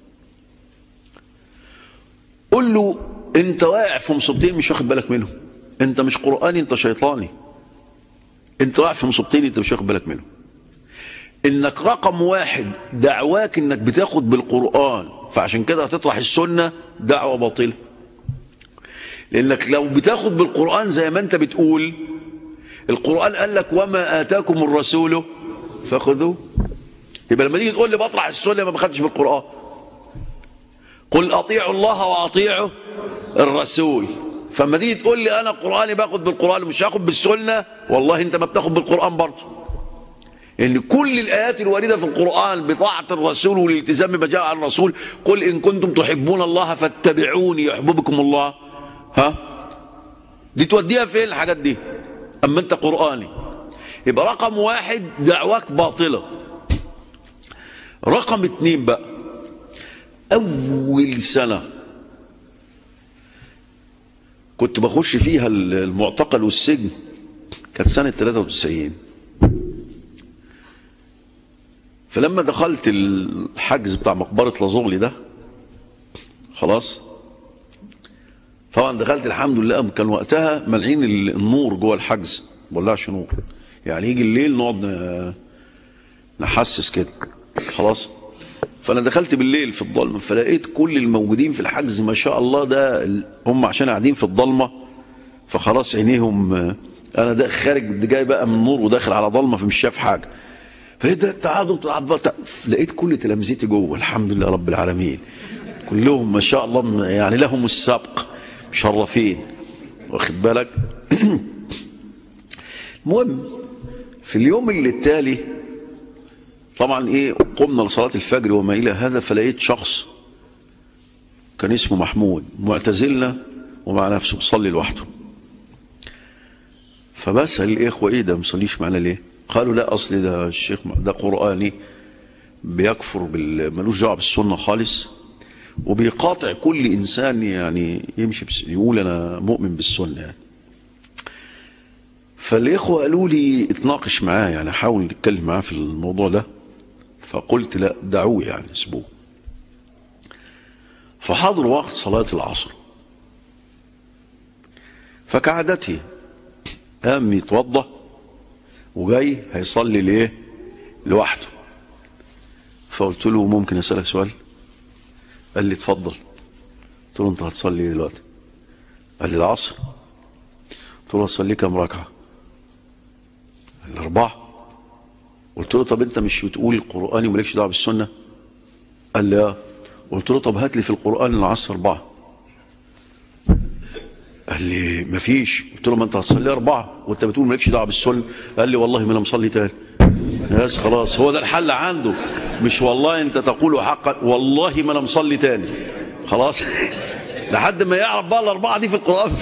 قل له انت واقع في مصيبتين مش واخد بالك منهم انت مش قراني انت شيطاني انت واقع في مصيبتين انت مش واخد بالك منهم انك رقم واحد دعواك انك بتاخد بالقران فعشان كده هتطرح السنه دعوه باطله لانك لو بتاخد بالقران زي ما انت بتقول القران قال لك وما اتاكم الرسول فخذوه يبقى لما تيجي تقول لي بطرح السنه ما باخدش بالقران قل اطيعوا الله واطيعوا الرسول فما تيجي تقول لي انا قراني باخد بالقران مش هاخد بالسنه والله انت ما بتاخد بالقران برضه ان كل الايات الوارده في القران بطاعه الرسول والالتزام بما جاء عن الرسول قل ان كنتم تحبون الله فاتبعوني يحببكم الله ها دي توديها فين الحاجات دي اما انت قراني يبقى رقم واحد دعواك باطله رقم اتنين بقى اول سنه كنت بخش فيها المعتقل والسجن كانت سنه 93 فلما دخلت الحجز بتاع مقبرة لازوغلي ده خلاص طبعا دخلت الحمد لله كان وقتها ملعين النور جوه الحجز ما ولعش نور يعني يجي الليل نقعد نحسس كده خلاص فانا دخلت بالليل في الضلمه فلقيت كل الموجودين في الحجز ما شاء الله ده هم عشان قاعدين في الضلمه فخلاص عينيهم انا ده خارج جاي بقى من النور وداخل على ضلمه فمش شايف حاجه فلقيت تعادل لقيت كل تلامذتي جوه الحمد لله رب العالمين كلهم ما شاء الله يعني لهم السبق مشرفين واخد بالك المهم في اليوم اللي التالي طبعا ايه قمنا لصلاة الفجر وما الى هذا فلقيت شخص كان اسمه محمود معتزلنا ومع نفسه بيصلي لوحده فبسأل الاخوة ايه ده مصليش معنا ليه قالوا لا اصل ده الشيخ ده قرآني بيكفر بال... ملوش دعوه بالسنه خالص وبيقاطع كل انسان يعني يمشي بس... يقول انا مؤمن بالسنه يعني فالاخوه قالوا لي اتناقش معاه يعني حاول نتكلم معاه في الموضوع ده فقلت لا دعوه يعني اسبوع فحضر وقت صلاه العصر فكعادته قام يتوضا وجاي هيصلي ليه لوحده فقلت له ممكن اسالك سؤال قال لي اتفضل قلت له انت هتصلي ايه دلوقتي قال لي العصر قلت له هتصلي كام ركعه قال لي اربعه قلت له طب انت مش بتقول القراني ومالكش دعوه بالسنه قال لي اه قلت له طب هات لي في القران العصر اربعه قال لي مفيش قلت له ما انت هتصلي اربعه وانت بتقول مالكش دعوه بالسنه قال لي والله ما انا مصلي تاني بس خلاص هو ده الحل عنده مش والله انت تقول حقا والله ما انا مصلي تاني خلاص لحد ما يعرف بقى الاربعه دي في القران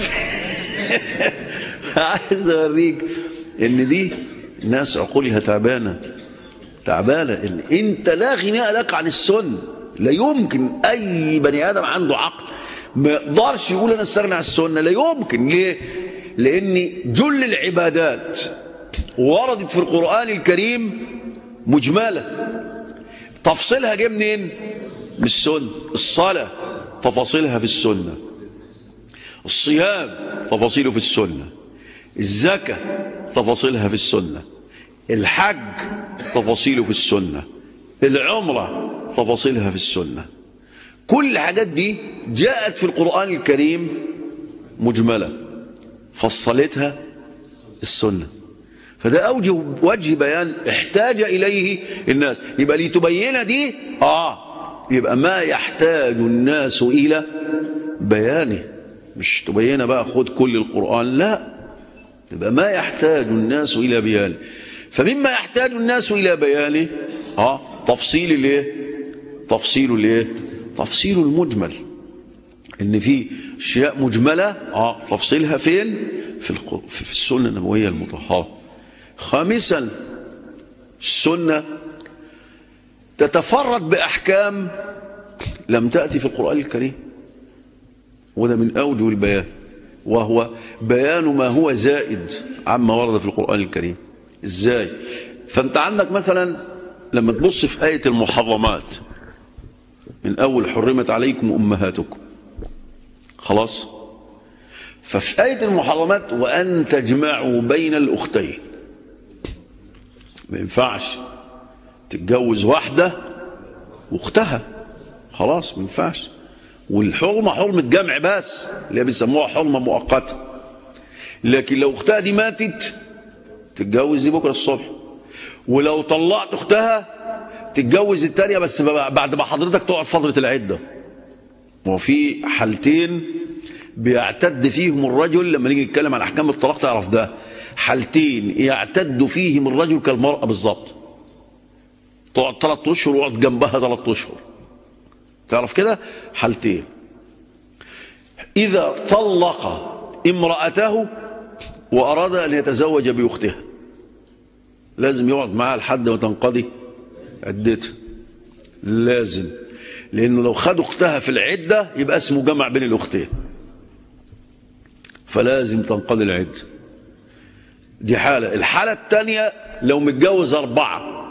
عايز اوريك ان دي ناس عقولها تعبانه تعبانه ان انت لا غناء لك عن السنه لا يمكن اي بني ادم عنده عقل ما يقدرش يقول انا استغنى عن السنه لا يمكن ليه لان جل العبادات وردت في القرآن الكريم مجملة تفصيلها جه منين من السنة الصلاة تفاصيلها في السنة الصيام تفاصيله في السنة الزكاة تفاصيلها في السنة الحج تفاصيله في السنة العمرة تفاصيلها في السنة كل الحاجات دي جاءت في القرآن الكريم مجملة فصلتها السنه فده أوجه وجه بيان احتاج إليه الناس يبقى لتبين دي آه يبقى ما يحتاج الناس إلى بيانه مش تبين بقى خد كل القرآن لا يبقى ما يحتاج الناس إلى بيانه فمما يحتاج الناس إلى بيانه آه تفصيل الايه تفصيل الايه تفصيل المجمل ان في اشياء مجمله اه تفصيلها فين في الق- في السنه النبويه المطهره خامسا السنة تتفرد بأحكام لم تأتي في القرآن الكريم وده من أوجه البيان وهو بيان ما هو زائد عما ورد في القرآن الكريم إزاي فأنت عندك مثلا لما تبص في آية المحرمات من أول حرمت عليكم أمهاتكم خلاص ففي آية المحرمات وأن تجمعوا بين الأختين ما ينفعش تتجوز واحدة واختها خلاص ما ينفعش والحرمة حرمة جمع بس اللي هي بيسموها حرمة مؤقتة لكن لو اختها دي ماتت تتجوز دي بكرة الصبح ولو طلعت اختها تتجوز التانية بس بعد ما حضرتك تقعد فترة العدة وفي حالتين بيعتد فيهم الرجل لما نيجي نتكلم عن احكام الطلاق تعرف ده حالتين يعتد فيهم الرجل كالمرأة بالظبط تقعد ثلاث اشهر ويقعد جنبها ثلاث اشهر تعرف كده حالتين اذا طلق امرأته واراد ان يتزوج باختها لازم يقعد معاها لحد ما تنقضي عدتها لازم لانه لو خد اختها في العده يبقى اسمه جمع بين الاختين فلازم تنقضي العده دي حاله الحاله الثانيه لو متجوز اربعه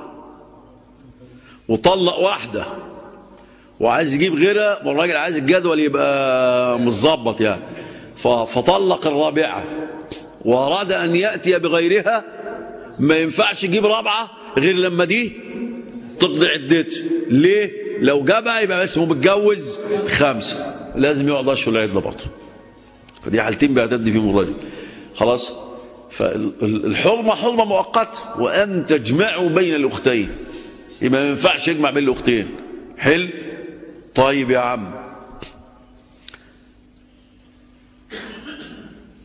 وطلق واحده وعايز يجيب غيرها والراجل عايز الجدول يبقى متظبط يعني ف- فطلق الرابعه واراد ان ياتي بغيرها ما ينفعش يجيب رابعه غير لما دي تقضي عدته ليه لو جابها يبقى اسمه متجوز خمسه لازم يقعد اشهر العده برضه فدي حالتين بيعتد فيهم الرجل خلاص فالحرمه حرمه مؤقته وان تجمعوا بين الاختين يبقى ما ينفعش يجمع بين الاختين حلو طيب يا عم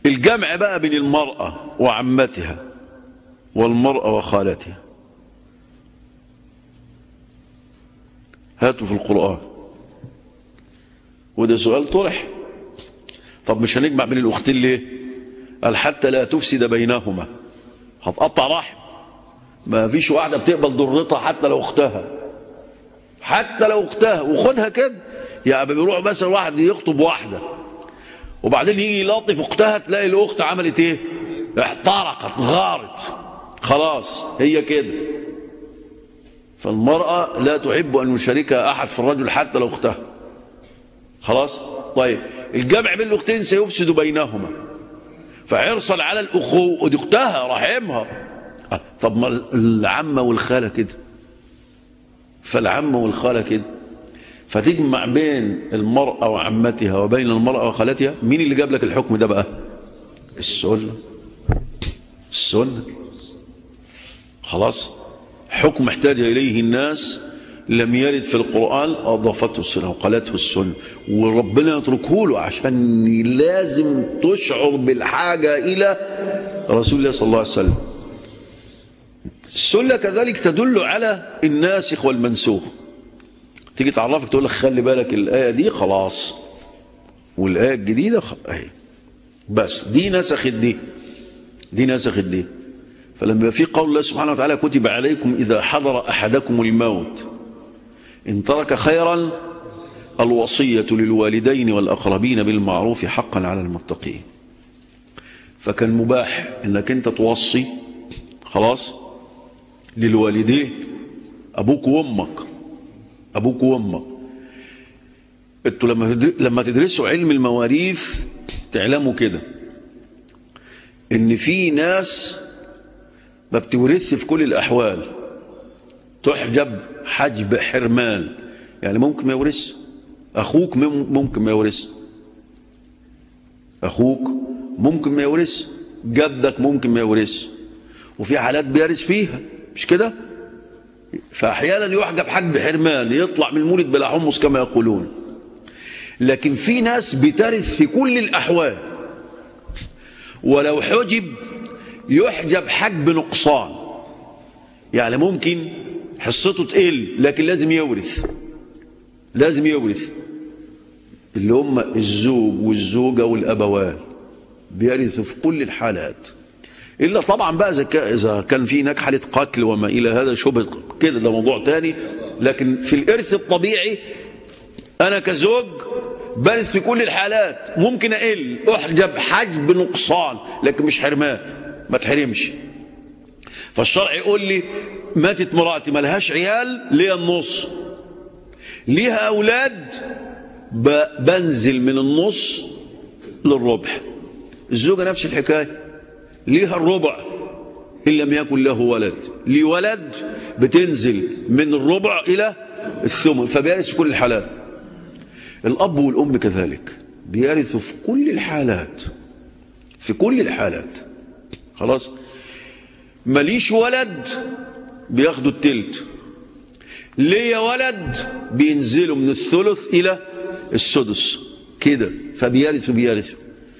الجمع بقى بين المرأة وعمتها والمرأة وخالتها هاتوا في القرآن وده سؤال طرح طب مش هنجمع بين الأختين ليه قال حتى لا تفسد بينهما هتقطع رحم ما فيش واحدة بتقبل ضرتها حتى لو أختها حتى لو أختها وخدها كده يعني بيروح مثلا واحد يخطب واحدة وبعدين يجي يلاطف أختها تلاقي الأخت عملت إيه احترقت غارت خلاص هي كده فالمرأة لا تحب أن يشاركها أحد في الرجل حتى لو أختها خلاص طيب الجمع بين الأختين سيفسد بينهما فحرصا على الأخوة ودي أختها رحمها طب ما العمة والخالة كده فالعمة والخالة كده فتجمع بين المرأة وعمتها وبين المرأة وخالتها مين اللي جاب لك الحكم ده بقى السنة السنة خلاص حكم احتاج إليه الناس لم يرد في القرآن أضافته السنة وقالته السنة وربنا يتركه له عشان لازم تشعر بالحاجة إلى رسول الله صلى الله عليه وسلم السنة كذلك تدل على الناسخ والمنسوخ تيجي تعرفك تقول لك خلي بالك الآية دي خلاص والآية الجديدة خ... أهي بس دي نسخت دي دي نسخت دي فلما في قول الله سبحانه وتعالى كتب عليكم إذا حضر أحدكم الموت إن ترك خيرا الوصية للوالدين والأقربين بالمعروف حقا على المتقين فكان مباح انك انت توصي خلاص للوالدين ابوك وامك ابوك وامك انتوا لما تدر- لما تدرسوا علم المواريث تعلموا كده ان في ناس ما بتورثش في كل الاحوال تحجب حجب حرمان يعني ممكن ما يورث اخوك مم- ممكن ما يورث اخوك ممكن ما يورث جدك ممكن ما يورث وفي حالات بيرث فيها مش كده فاحيانا يحجب حجب حرمان يطلع من المولد بلا حمص كما يقولون لكن في ناس بترث في كل الاحوال ولو حجب يحجب حجب نقصان يعني ممكن حصته تقل لكن لازم يورث لازم يورث اللي هم الزوج والزوجة والأبوان بيرثوا في كل الحالات إلا طبعا بقى إذا كا- إذا كان في هناك حالة قتل وما إلى هذا شبه كده ده موضوع تاني لكن في الإرث الطبيعي أنا كزوج برث في كل الحالات ممكن أقل أحجب حجب نقصان لكن مش حرمان ما تحرمش فالشرع يقول لي ماتت مراتي ملهاش عيال ليا النص ليها أولاد ب- بنزل من النص للربع الزوجة نفس الحكاية ليها الربع إن لم يكن له ولد لي ولد بتنزل من الربع إلى الثمن فبيرث في كل الحالات الأب والأم كذلك بيرثوا في كل الحالات في كل الحالات خلاص ماليش ولد بياخدوا التلت ليا ولد بينزلوا من الثلث إلى السدس كده فبيرثوا بيرثوا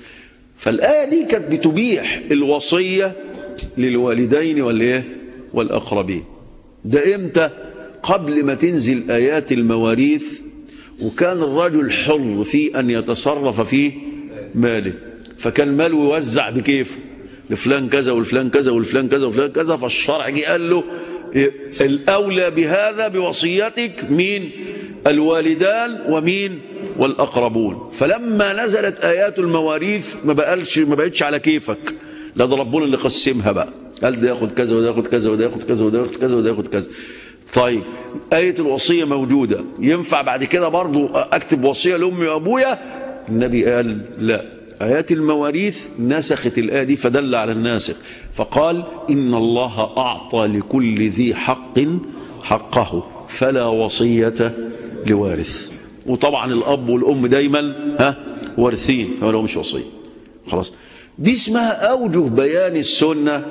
فالآية دي كانت بتبيح الوصية للوالدين والإيه والأقربين ده إمتى قبل ما تنزل آيات المواريث وكان الرجل حر في أن يتصرف في ماله فكان ماله يوزع بكيفه لفلان كذا والفلان كذا والفلان كذا والفلان كذا فالشرع جه قال له إيه، الأولى بهذا بوصيتك مين الوالدان ومين والأقربون فلما نزلت آيات المواريث ما بقالش ما بقتش على كيفك لا ده ربنا اللي قسمها بقى قال ده ياخد كذا وده ياخد كذا وده ياخد كذا وده ياخد كذا وده ياخد كذا طيب آية الوصية موجودة ينفع بعد كده برضو أكتب وصية لأمي وأبويا النبي قال لا آيات المواريث نسخت الآية دي فدل على الناسخ فقال إن الله أعطى لكل ذي حق حقه فلا وصية لوارث وطبعا الأب والأم دايما ها وارثين فما لهمش وصية خلاص دي اسمها أوجه بيان السنة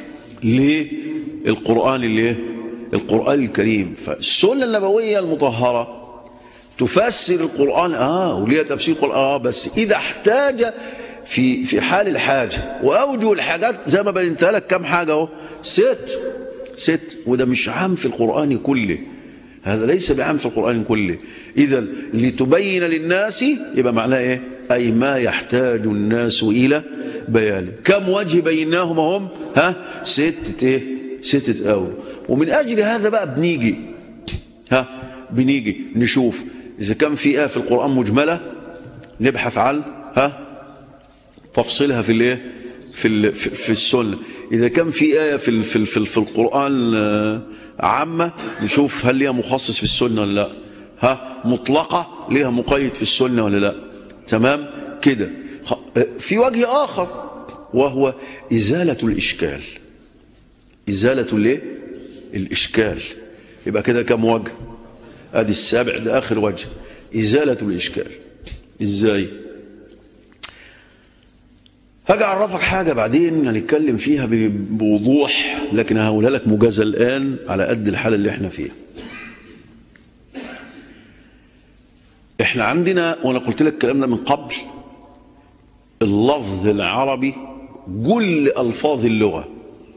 للقرآن اللي إيه؟ القرآن الكريم فالسنة النبوية المطهرة تفسر القرآن آه وليها تفسير القرآن آه بس إذا احتاج في في حال الحاجة وأوجه الحاجات زي ما بينتها لك كم حاجة اهو ست ست وده مش عام في القرآن كله هذا ليس بعام في القرآن كله إذا لتبين للناس يبقى معناه إيه أي ما يحتاج الناس إلى بيانه كم وجه بيناهم هم ها ستة إيه ستة أول ومن أجل هذا بقى بنيجي ها بنيجي نشوف إذا كان في آية في القرآن مجملة نبحث عن ها تفصيلها في الايه في ال- في في السنه اذا كان في ايه في ال- في ال- في, ال- في القران آه، عامه نشوف هل ليها مخصص في السنه ولا لا ها مطلقه ليها مقيد في السنه ولا لا تمام كده خ- آه، في وجه اخر وهو ازاله الاشكال ازاله الايه الاشكال يبقى كده كم وجه ادي السابع ده اخر وجه ازاله الاشكال ازاي هاجي اعرفك حاجه بعدين هنتكلم فيها ب- بوضوح لكن هقولها لك موجزه الان على قد الحاله اللي احنا فيها احنا عندنا وانا قلت لك الكلام ده من قبل اللفظ العربي كل الفاظ اللغه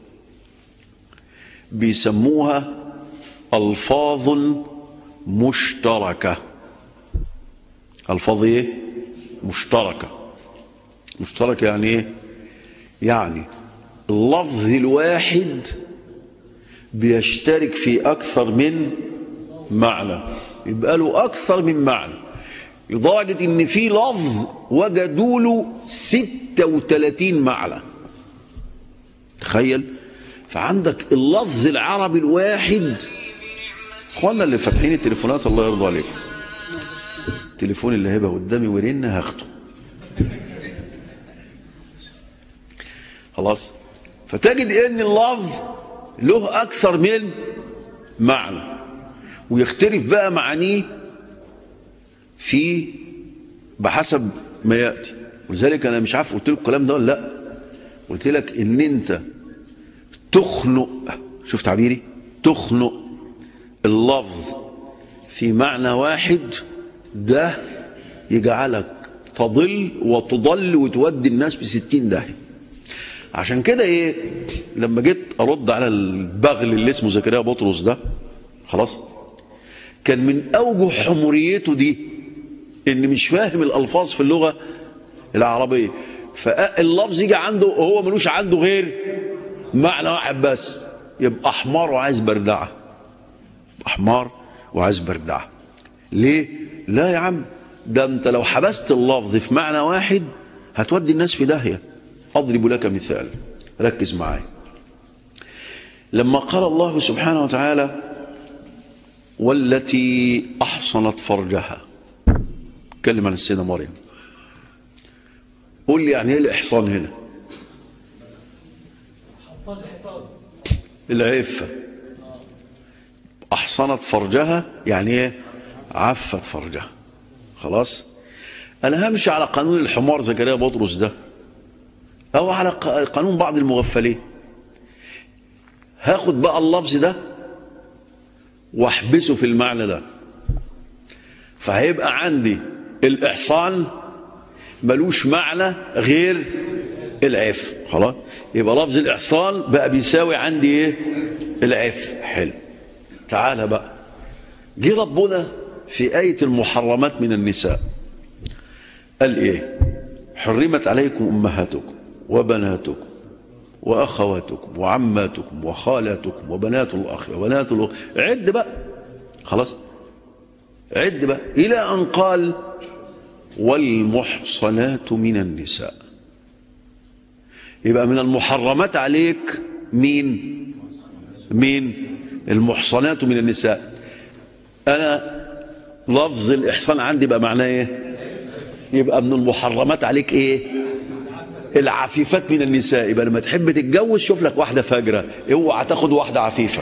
بيسموها الفاظ مشتركه الفاظ ايه مشتركه مشترك يعني ايه يعني اللفظ الواحد بيشترك في اكثر من معنى يبقى له اكثر من معنى لدرجة ان في لفظ وجدوا له 36 معنى تخيل فعندك اللفظ العربي الواحد اخوانا اللي فاتحين التليفونات الله يرضى عليكم التليفون اللي هيبقى قدامي ورن هاخده خلاص فتجد ان اللفظ له اكثر من معنى ويختلف بقى معانيه في بحسب ما ياتي ولذلك انا مش عارف قلت لك الكلام ده ولا لا قلت لك ان انت تخنق شوف تعبيري تخنق اللفظ في معنى واحد ده يجعلك تضل وتضل وتودي الناس بستين داهيه عشان كده ايه لما جيت ارد على البغل اللي اسمه زكريا بطرس ده خلاص كان من اوجه حموريته دي ان مش فاهم الالفاظ في اللغه العربيه فاللفظ يجي عنده هو ملوش عنده غير معنى واحد بس يبقى حمار وعايز بردعه حمار وعايز بردعه ليه لا يا عم ده انت لو حبست اللفظ في معنى واحد هتودي الناس في داهيه اضرب لك مثال ركز معايا لما قال الله سبحانه وتعالى والتي احصنت فرجها اتكلم عن السيده مريم قول لي يعني ايه الاحصان هنا العفه احصنت فرجها يعني ايه عفت فرجها خلاص انا همشي على قانون الحمار زكريا بطرس ده او على ق- قانون بعض المغفلين هاخد بقى اللفظ ده واحبسه في المعنى ده فهيبقى عندي الاحصان ملوش معنى غير العف خلاص يبقى لفظ الاحصان بقى بيساوي عندي ايه العف حلو تعالى بقى جه ربنا في آية المحرمات من النساء قال ايه حرمت عليكم امهاتكم وبناتكم واخواتكم وعماتكم وخالاتكم وبنات الاخ وبنات الاخ عد بقى خلاص عد بقى الى ان قال والمحصنات من النساء يبقى من المحرمات عليك مين مين المحصنات من النساء انا لفظ الاحصان عندي بقى معناه ايه يبقى من المحرمات عليك ايه العفيفات من النساء يبقى لما تحب تتجوز شوف لك واحده فاجره اوعى تاخد واحده عفيفه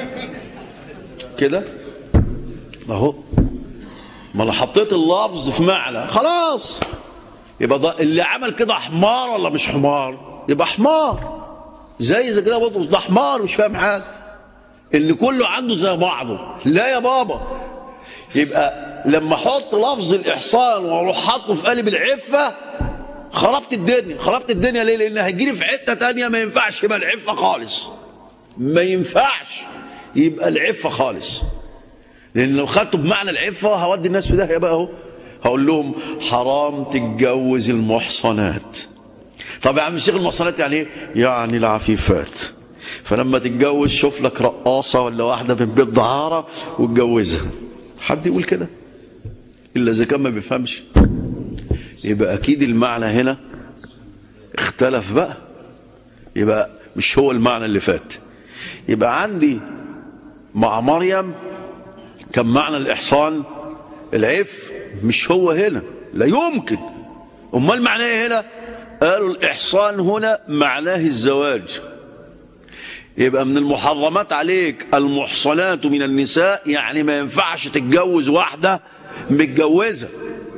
كده اهو ما انا حطيت اللفظ في معنى خلاص يبقى ده اللي عمل كده حمار ولا مش حمار يبقى حمار زي زكريا بطرس ده حمار مش فاهم حاجه اللي كله عنده زي بعضه لا يا بابا يبقى لما احط لفظ الاحصان واروح حاطه في قالب العفه خربت الدنيا خربت الدنيا ليه لان هيجيلي في حته تانية ما ينفعش يبقى العفه خالص ما ينفعش يبقى العفه خالص لان لو خدته بمعنى العفه هودي الناس في داهيه بقى اهو هقول لهم حرام تتجوز المحصنات طب يا عم الشيخ المحصنات يعني ايه يعني العفيفات فلما تتجوز شوف لك رقاصه ولا واحده من بيت دعاره واتجوزها حد يقول كده الا اذا كان ما بيفهمش يبقى اكيد المعنى هنا اختلف بقى يبقى مش هو المعنى اللي فات يبقى عندي مع مريم كان معنى الإحصان العف مش هو هنا لا يمكن أمال معناه إيه هنا قالوا الإحصان هنا معناه الزواج يبقى من المحرمات عليك المحصنات من النساء يعني ما ينفعش تتجوز واحدة متجوزة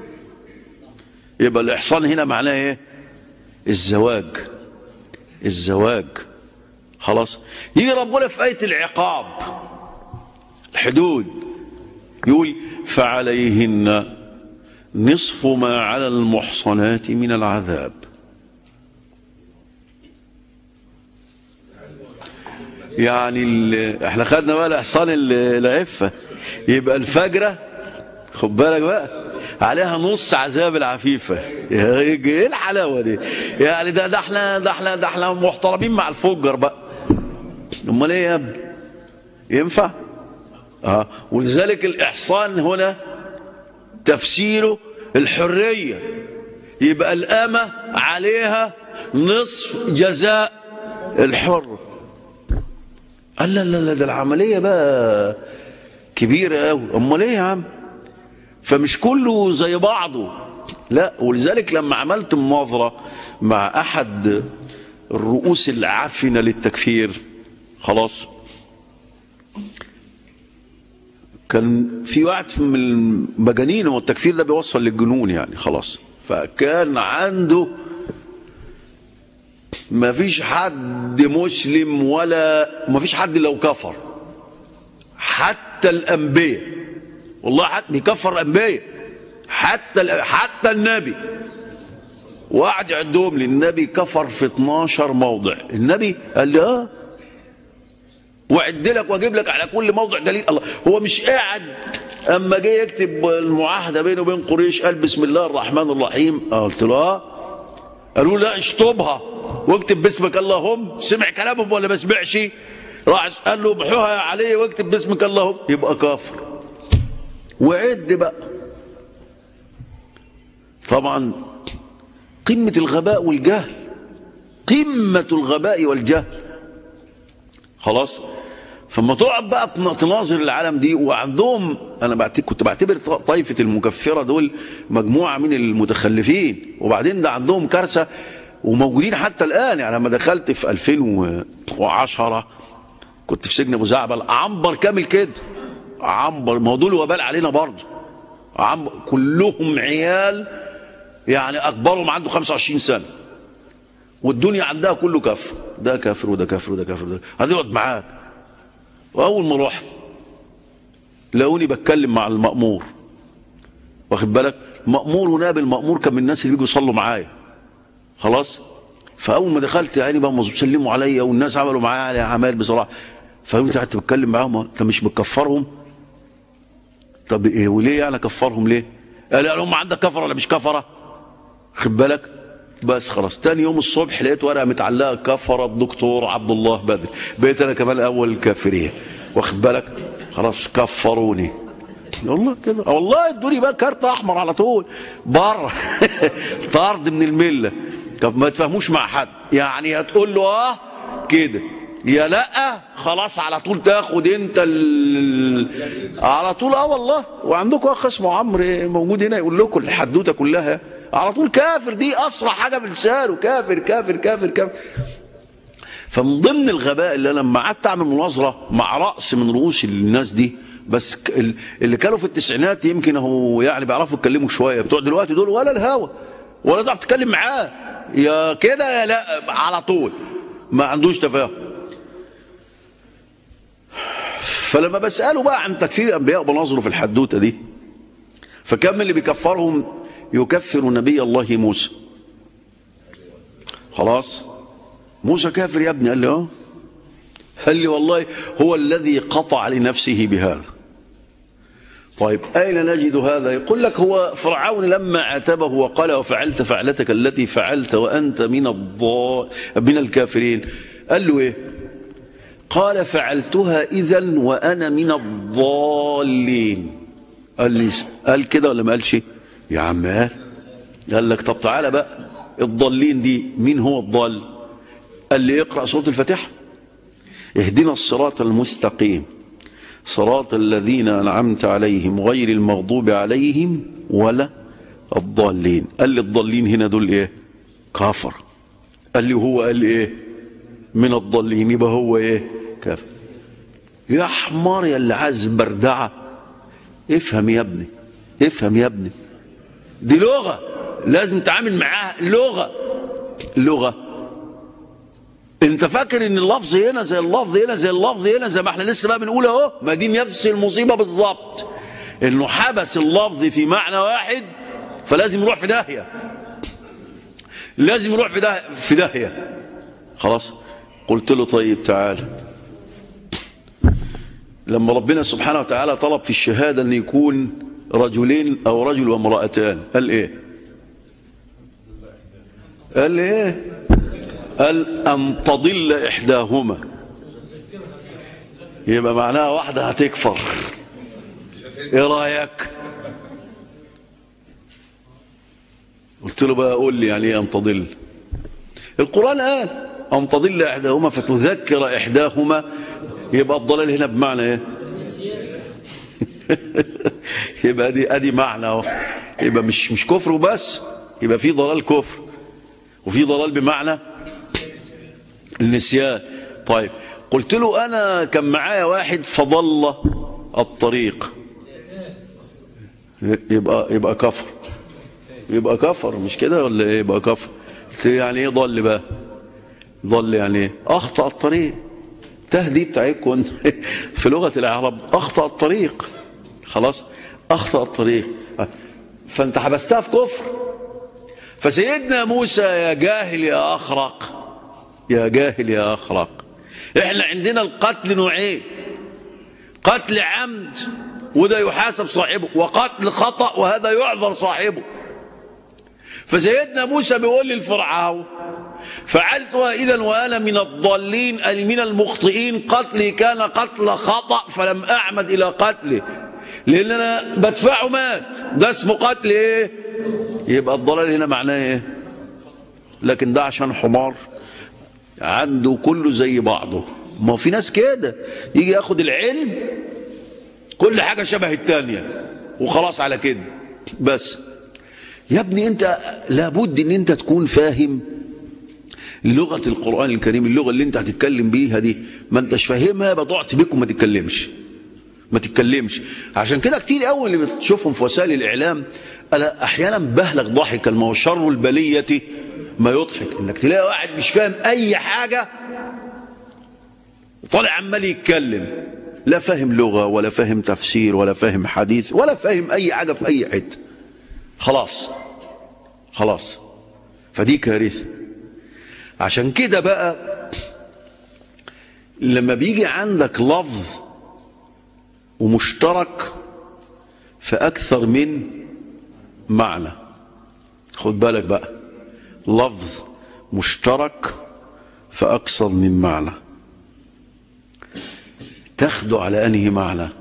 يبقى الإحصان هنا معناه إيه الزواج الزواج خلاص يجي ربنا في آية العقاب الحدود يقول فعليهن نصف ما على المحصنات من العذاب يعني ال- احنا خدنا بقى الاحصان ال- العفه يبقى الفجره خد بالك بقى عليها نص عذاب العفيفه يا ايه الحلاوه دي يعني ده ده احنا ده احنا ده احنا محترمين مع الفجر بقى امال ايه يا ابني ينفع اه ولذلك الاحصان هنا تفسيره الحريه يبقى الامه عليها نصف جزاء الحر قال لا لا لا ده العمليه بقى كبيره قوي امال ايه يا عم فمش كله زي بعضه لا ولذلك لما عملت مناظره مع احد الرؤوس العفنه للتكفير خلاص كان في واحد من المجانين هو التكفير ده بيوصل للجنون يعني خلاص فكان عنده ما فيش حد مسلم ولا ما فيش حد لو كفر حتى الانبياء والله حتى بيكفر الانبياء حتى ال- حتى النبي وقعد يعدهم لي النبي كفر في 12 موضع النبي قال لي اه واعد لك واجيب لك على كل موضع دليل الله هو مش قاعد اما جه يكتب المعاهده بينه وبين قريش قال بسم الله الرحمن الرحيم قلت له اه قالوا لا اشطبها واكتب باسمك اللهم سمع كلامهم ولا ما سمعش راح قال له امحوها يا علي واكتب باسمك اللهم يبقى كافر وعد بقى طبعا قمة الغباء والجهل قمة الغباء والجهل خلاص فما تقعد بقى تن- تناظر العالم دي وعندهم انا بعت- كنت بعتبر ط- طائفه المكفره دول مجموعه من المتخلفين وبعدين ده عندهم كارثه وموجودين حتى الان يعني لما دخلت في 2010 كنت في سجن ابو زعبل عنبر كامل كده عنبر ما هو دول وبال علينا برضه عنبر كلهم عيال يعني اكبرهم عنده 25 سنه والدنيا عندها كله كفر ده كافر وده كافر وده كافر وده هتقعد معاك واول ما رحت لقوني بتكلم مع المأمور واخد بالك مأمور ونائب المأمور كان من الناس اللي بيجوا يصلوا معايا خلاص فاول ما دخلت يعني بقى مظبوط سلموا عليا والناس عملوا معايا على اعمال بصراحه فقلت قعدت بتكلم معاهم انت مش بتكفرهم طب ايه وليه يعني اكفرهم ليه قال لي هم عندك كفره ولا مش كفره خد بالك بس خلاص تاني يوم الصبح لقيت ورقه متعلقه كفر الدكتور عبد الله بدر بقيت انا كمان اول الكافرين واخد بالك خلاص كفروني والله كده والله ادوني بقى كارت احمر على طول بره طرد من المله كف- ما تفهموش مع حد يعني هتقول له اه كده يا لا خلاص على طول تاخد انت ال... على طول اه والله وعندكم اخ اسمه عمرو موجود هنا يقول لكم الحدوته كلها على طول كافر دي اسرع حاجه في لسانه كافر كافر كافر كافر فمن ضمن الغباء اللي انا لما قعدت اعمل مناظره مع راس من رؤوس الناس دي بس ك- ال- اللي كانوا في التسعينات يمكن هو يعني بيعرفوا يتكلموا شويه بتوع دلوقتي دول ولا الهوا ولا تعرف تتكلم معاه يا كده يا لا على طول ما عندوش تفاهم فلما بساله بقى عن تكفير الانبياء بنظره في الحدوته دي فكم اللي بيكفرهم يكفر نبي الله موسى خلاص موسى كافر يا ابني قال لي اه قال لي والله هو الذي قطع لنفسه بهذا طيب أين نجد هذا يقول لك هو فرعون لما عاتبه وقال وفعلت فعلتك التي فعلت وأنت من الضال من الكافرين قال له إيه قال فعلتها إذا وأنا من الضالين قال لي قال كده ولا ما قالش يا عم قال قال لك طب تعالى بقى الضالين دي مين هو الضال قال لي اقرأ سورة الفاتحة اهدنا الصراط المستقيم صراط الذين أنعمت عليهم غير المغضوب عليهم ولا الضالين قال لي الضالين هنا دول ايه كافر قال لي هو قال لي ايه من الضالين يبقى هو ايه كافر يا حمار يا اللي عايز بردعه افهم يا ابني افهم يا ابني دي لغه لازم تعامل معاها لغه لغه انت فاكر ان اللفظ هنا زي اللفظ هنا زي اللفظ هنا زي ما احنا لسه بقى بنقول اهو ما دي نفس المصيبه بالظبط انه حبس اللفظ في معنى واحد فلازم يروح في داهيه لازم يروح في داهيه في داهيه خلاص قلت له طيب تعالى لما ربنا سبحانه وتعالى طلب في الشهاده ان يكون رجلين او رجل وامراتان قال ايه قال ايه قال أن تضل إحداهما يبقى معناها واحدة هتكفر إيه رأيك قلت له بقى قول لي يعني إيه أن تضل القرآن قال أن تضل إحداهما فتذكر إحداهما يبقى الضلال هنا بمعنى إيه يبقى دي ادي معنى اهو يبقى مش مش كفر وبس يبقى في ضلال كفر وفي ضلال بمعنى النسيان طيب قلت له انا كان معايا واحد فضل الطريق يبقى يبقى كفر يبقى كفر مش كده ولا ايه يبقى كفر قلت له يعني ايه ضل بقى ضل يعني ايه اخطا الطريق تهدي بتاعتكم في لغه الاعراب اخطا الطريق خلاص اخطا الطريق فانت حبستها في كفر فسيدنا موسى يا جاهل يا اخرق يا جاهل يا أخرق احنا عندنا القتل نوعين قتل عمد وده يحاسب صاحبه وقتل خطأ وهذا يعذر صاحبه فسيدنا موسى بيقول للفرعون فعلتها إذا وأنا من الضالين أي من المخطئين قتلي كان قتل خطأ فلم أعمد إلى قتله لأن أنا بدفعه مات ده اسمه قتل إيه يبقى الضلال هنا معناه إيه لكن ده عشان حمار عنده كله زي بعضه ما في ناس كده يجي ياخد العلم كل حاجة شبه التانية وخلاص على كده بس يا ابني انت لابد ان انت تكون فاهم لغة القرآن الكريم اللغة اللي انت هتتكلم بيها دي ما انتش فاهمها بضعت بيك وما تتكلمش ما تتكلمش عشان كده كتير قوي اللي بتشوفهم في وسائل الاعلام انا احيانا بهلك ضحكا ما هو شر البليه ما يضحك انك تلاقي واحد مش فاهم اي حاجه طالع عمال يتكلم لا فاهم لغه ولا فاهم تفسير ولا فاهم حديث ولا فاهم اي حاجه في اي حته خلاص خلاص فدي كارثه عشان كده بقى لما بيجي عندك لفظ ومشترك في أكثر من معنى خد بالك بقى لفظ مشترك في أكثر من معنى تاخده على أنهي معنى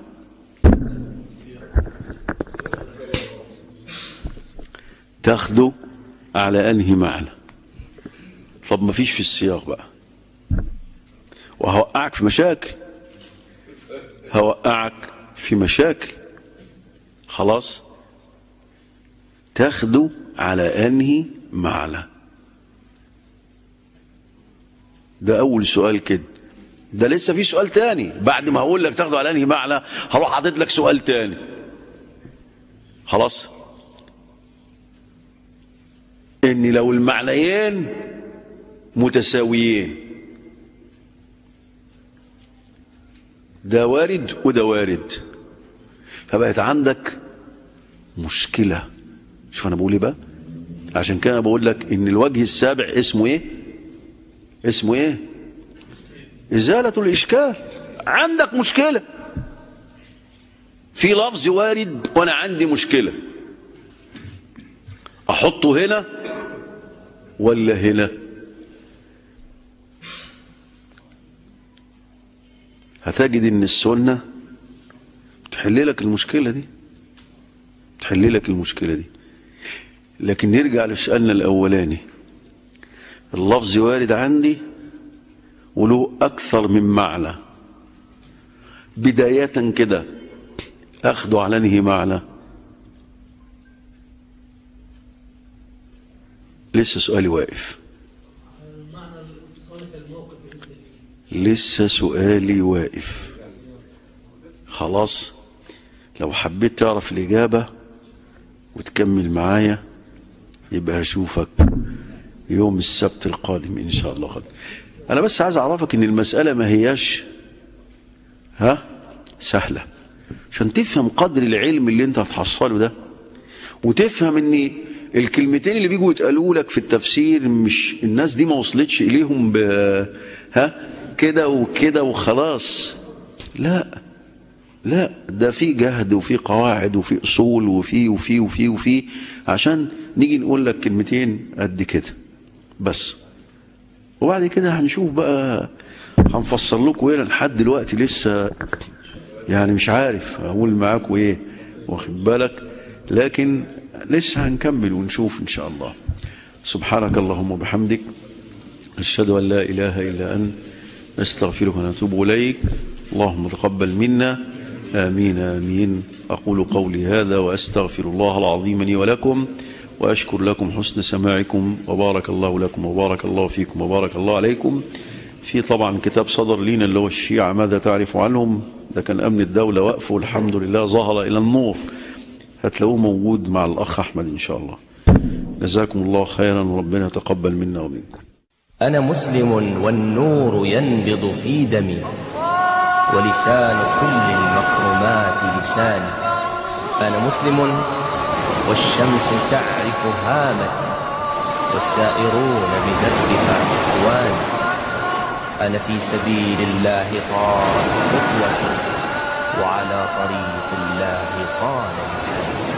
تاخده على أنهي معنى طب ما فيش في السياق بقى وهوقعك في مشاكل هوقعك في مشاكل خلاص تاخده على انهي معنى ده اول سؤال كده ده لسه في سؤال تاني بعد ما هقول لك تاخده على انهي معنى هروح حاطط لك سؤال تاني خلاص ان لو المعنيين متساويين ده وارد وده وارد فبقت عندك مشكلة شوف أنا بقول إيه بقى عشان كده بقول لك إن الوجه السابع اسمه إيه اسمه ايه ازالة الاشكال عندك مشكلة في لفظ وارد وانا عندي مشكلة احطه هنا ولا هنا هتجد ان السنة تحل لك المشكلة دي تحل لك المشكلة دي لكن نرجع لسؤالنا الأولاني اللفظ وارد عندي وله أكثر من معنى بداية كده أخده على انهي معنى لسه سؤالي واقف لسه سؤالي واقف خلاص لو حبيت تعرف الإجابة وتكمل معايا يبقى هشوفك يوم السبت القادم إن شاء الله خد. أنا بس عايز أعرفك إن المسألة ما هياش ها سهلة عشان تفهم قدر العلم اللي أنت هتحصله ده وتفهم إن الكلمتين اللي بيجوا يتقالوا لك في التفسير مش الناس دي ما وصلتش إليهم ب ها كده وكده وخلاص لا لا ده في جهد وفي قواعد وفي اصول وفي وفي وفي وفي عشان نيجي نقول لك كلمتين قد كده بس وبعد كده هنشوف بقى هنفسر لكم ايه لحد دلوقتي لسه يعني مش عارف اقول معاكم ايه واخد بالك لكن لسه هنكمل ونشوف ان شاء الله سبحانك اللهم وبحمدك اشهد ان لا اله الا انت نستغفرك ونتوب اليك اللهم تقبل منا آمين آمين أقول قولي هذا وأستغفر الله العظيم لي ولكم وأشكر لكم حسن سماعكم وبارك الله لكم وبارك الله فيكم وبارك الله عليكم في طبعا كتاب صدر لينا اللي هو الشيعة ماذا تعرف عنهم ده كان أمن الدولة وقفه والحمد لله ظهر إلى النور هتلاقوه موجود مع الأخ أحمد إن شاء الله جزاكم الله خيرا وربنا يتقبل منا ومنكم أنا مسلم والنور ينبض في دمي ولسان كل المكرمات لساني أنا مسلم والشمس تعرف هامتي والسائرون بدربها إخواني أنا في سبيل الله طارت خطوة وعلى طريق الله قال لساني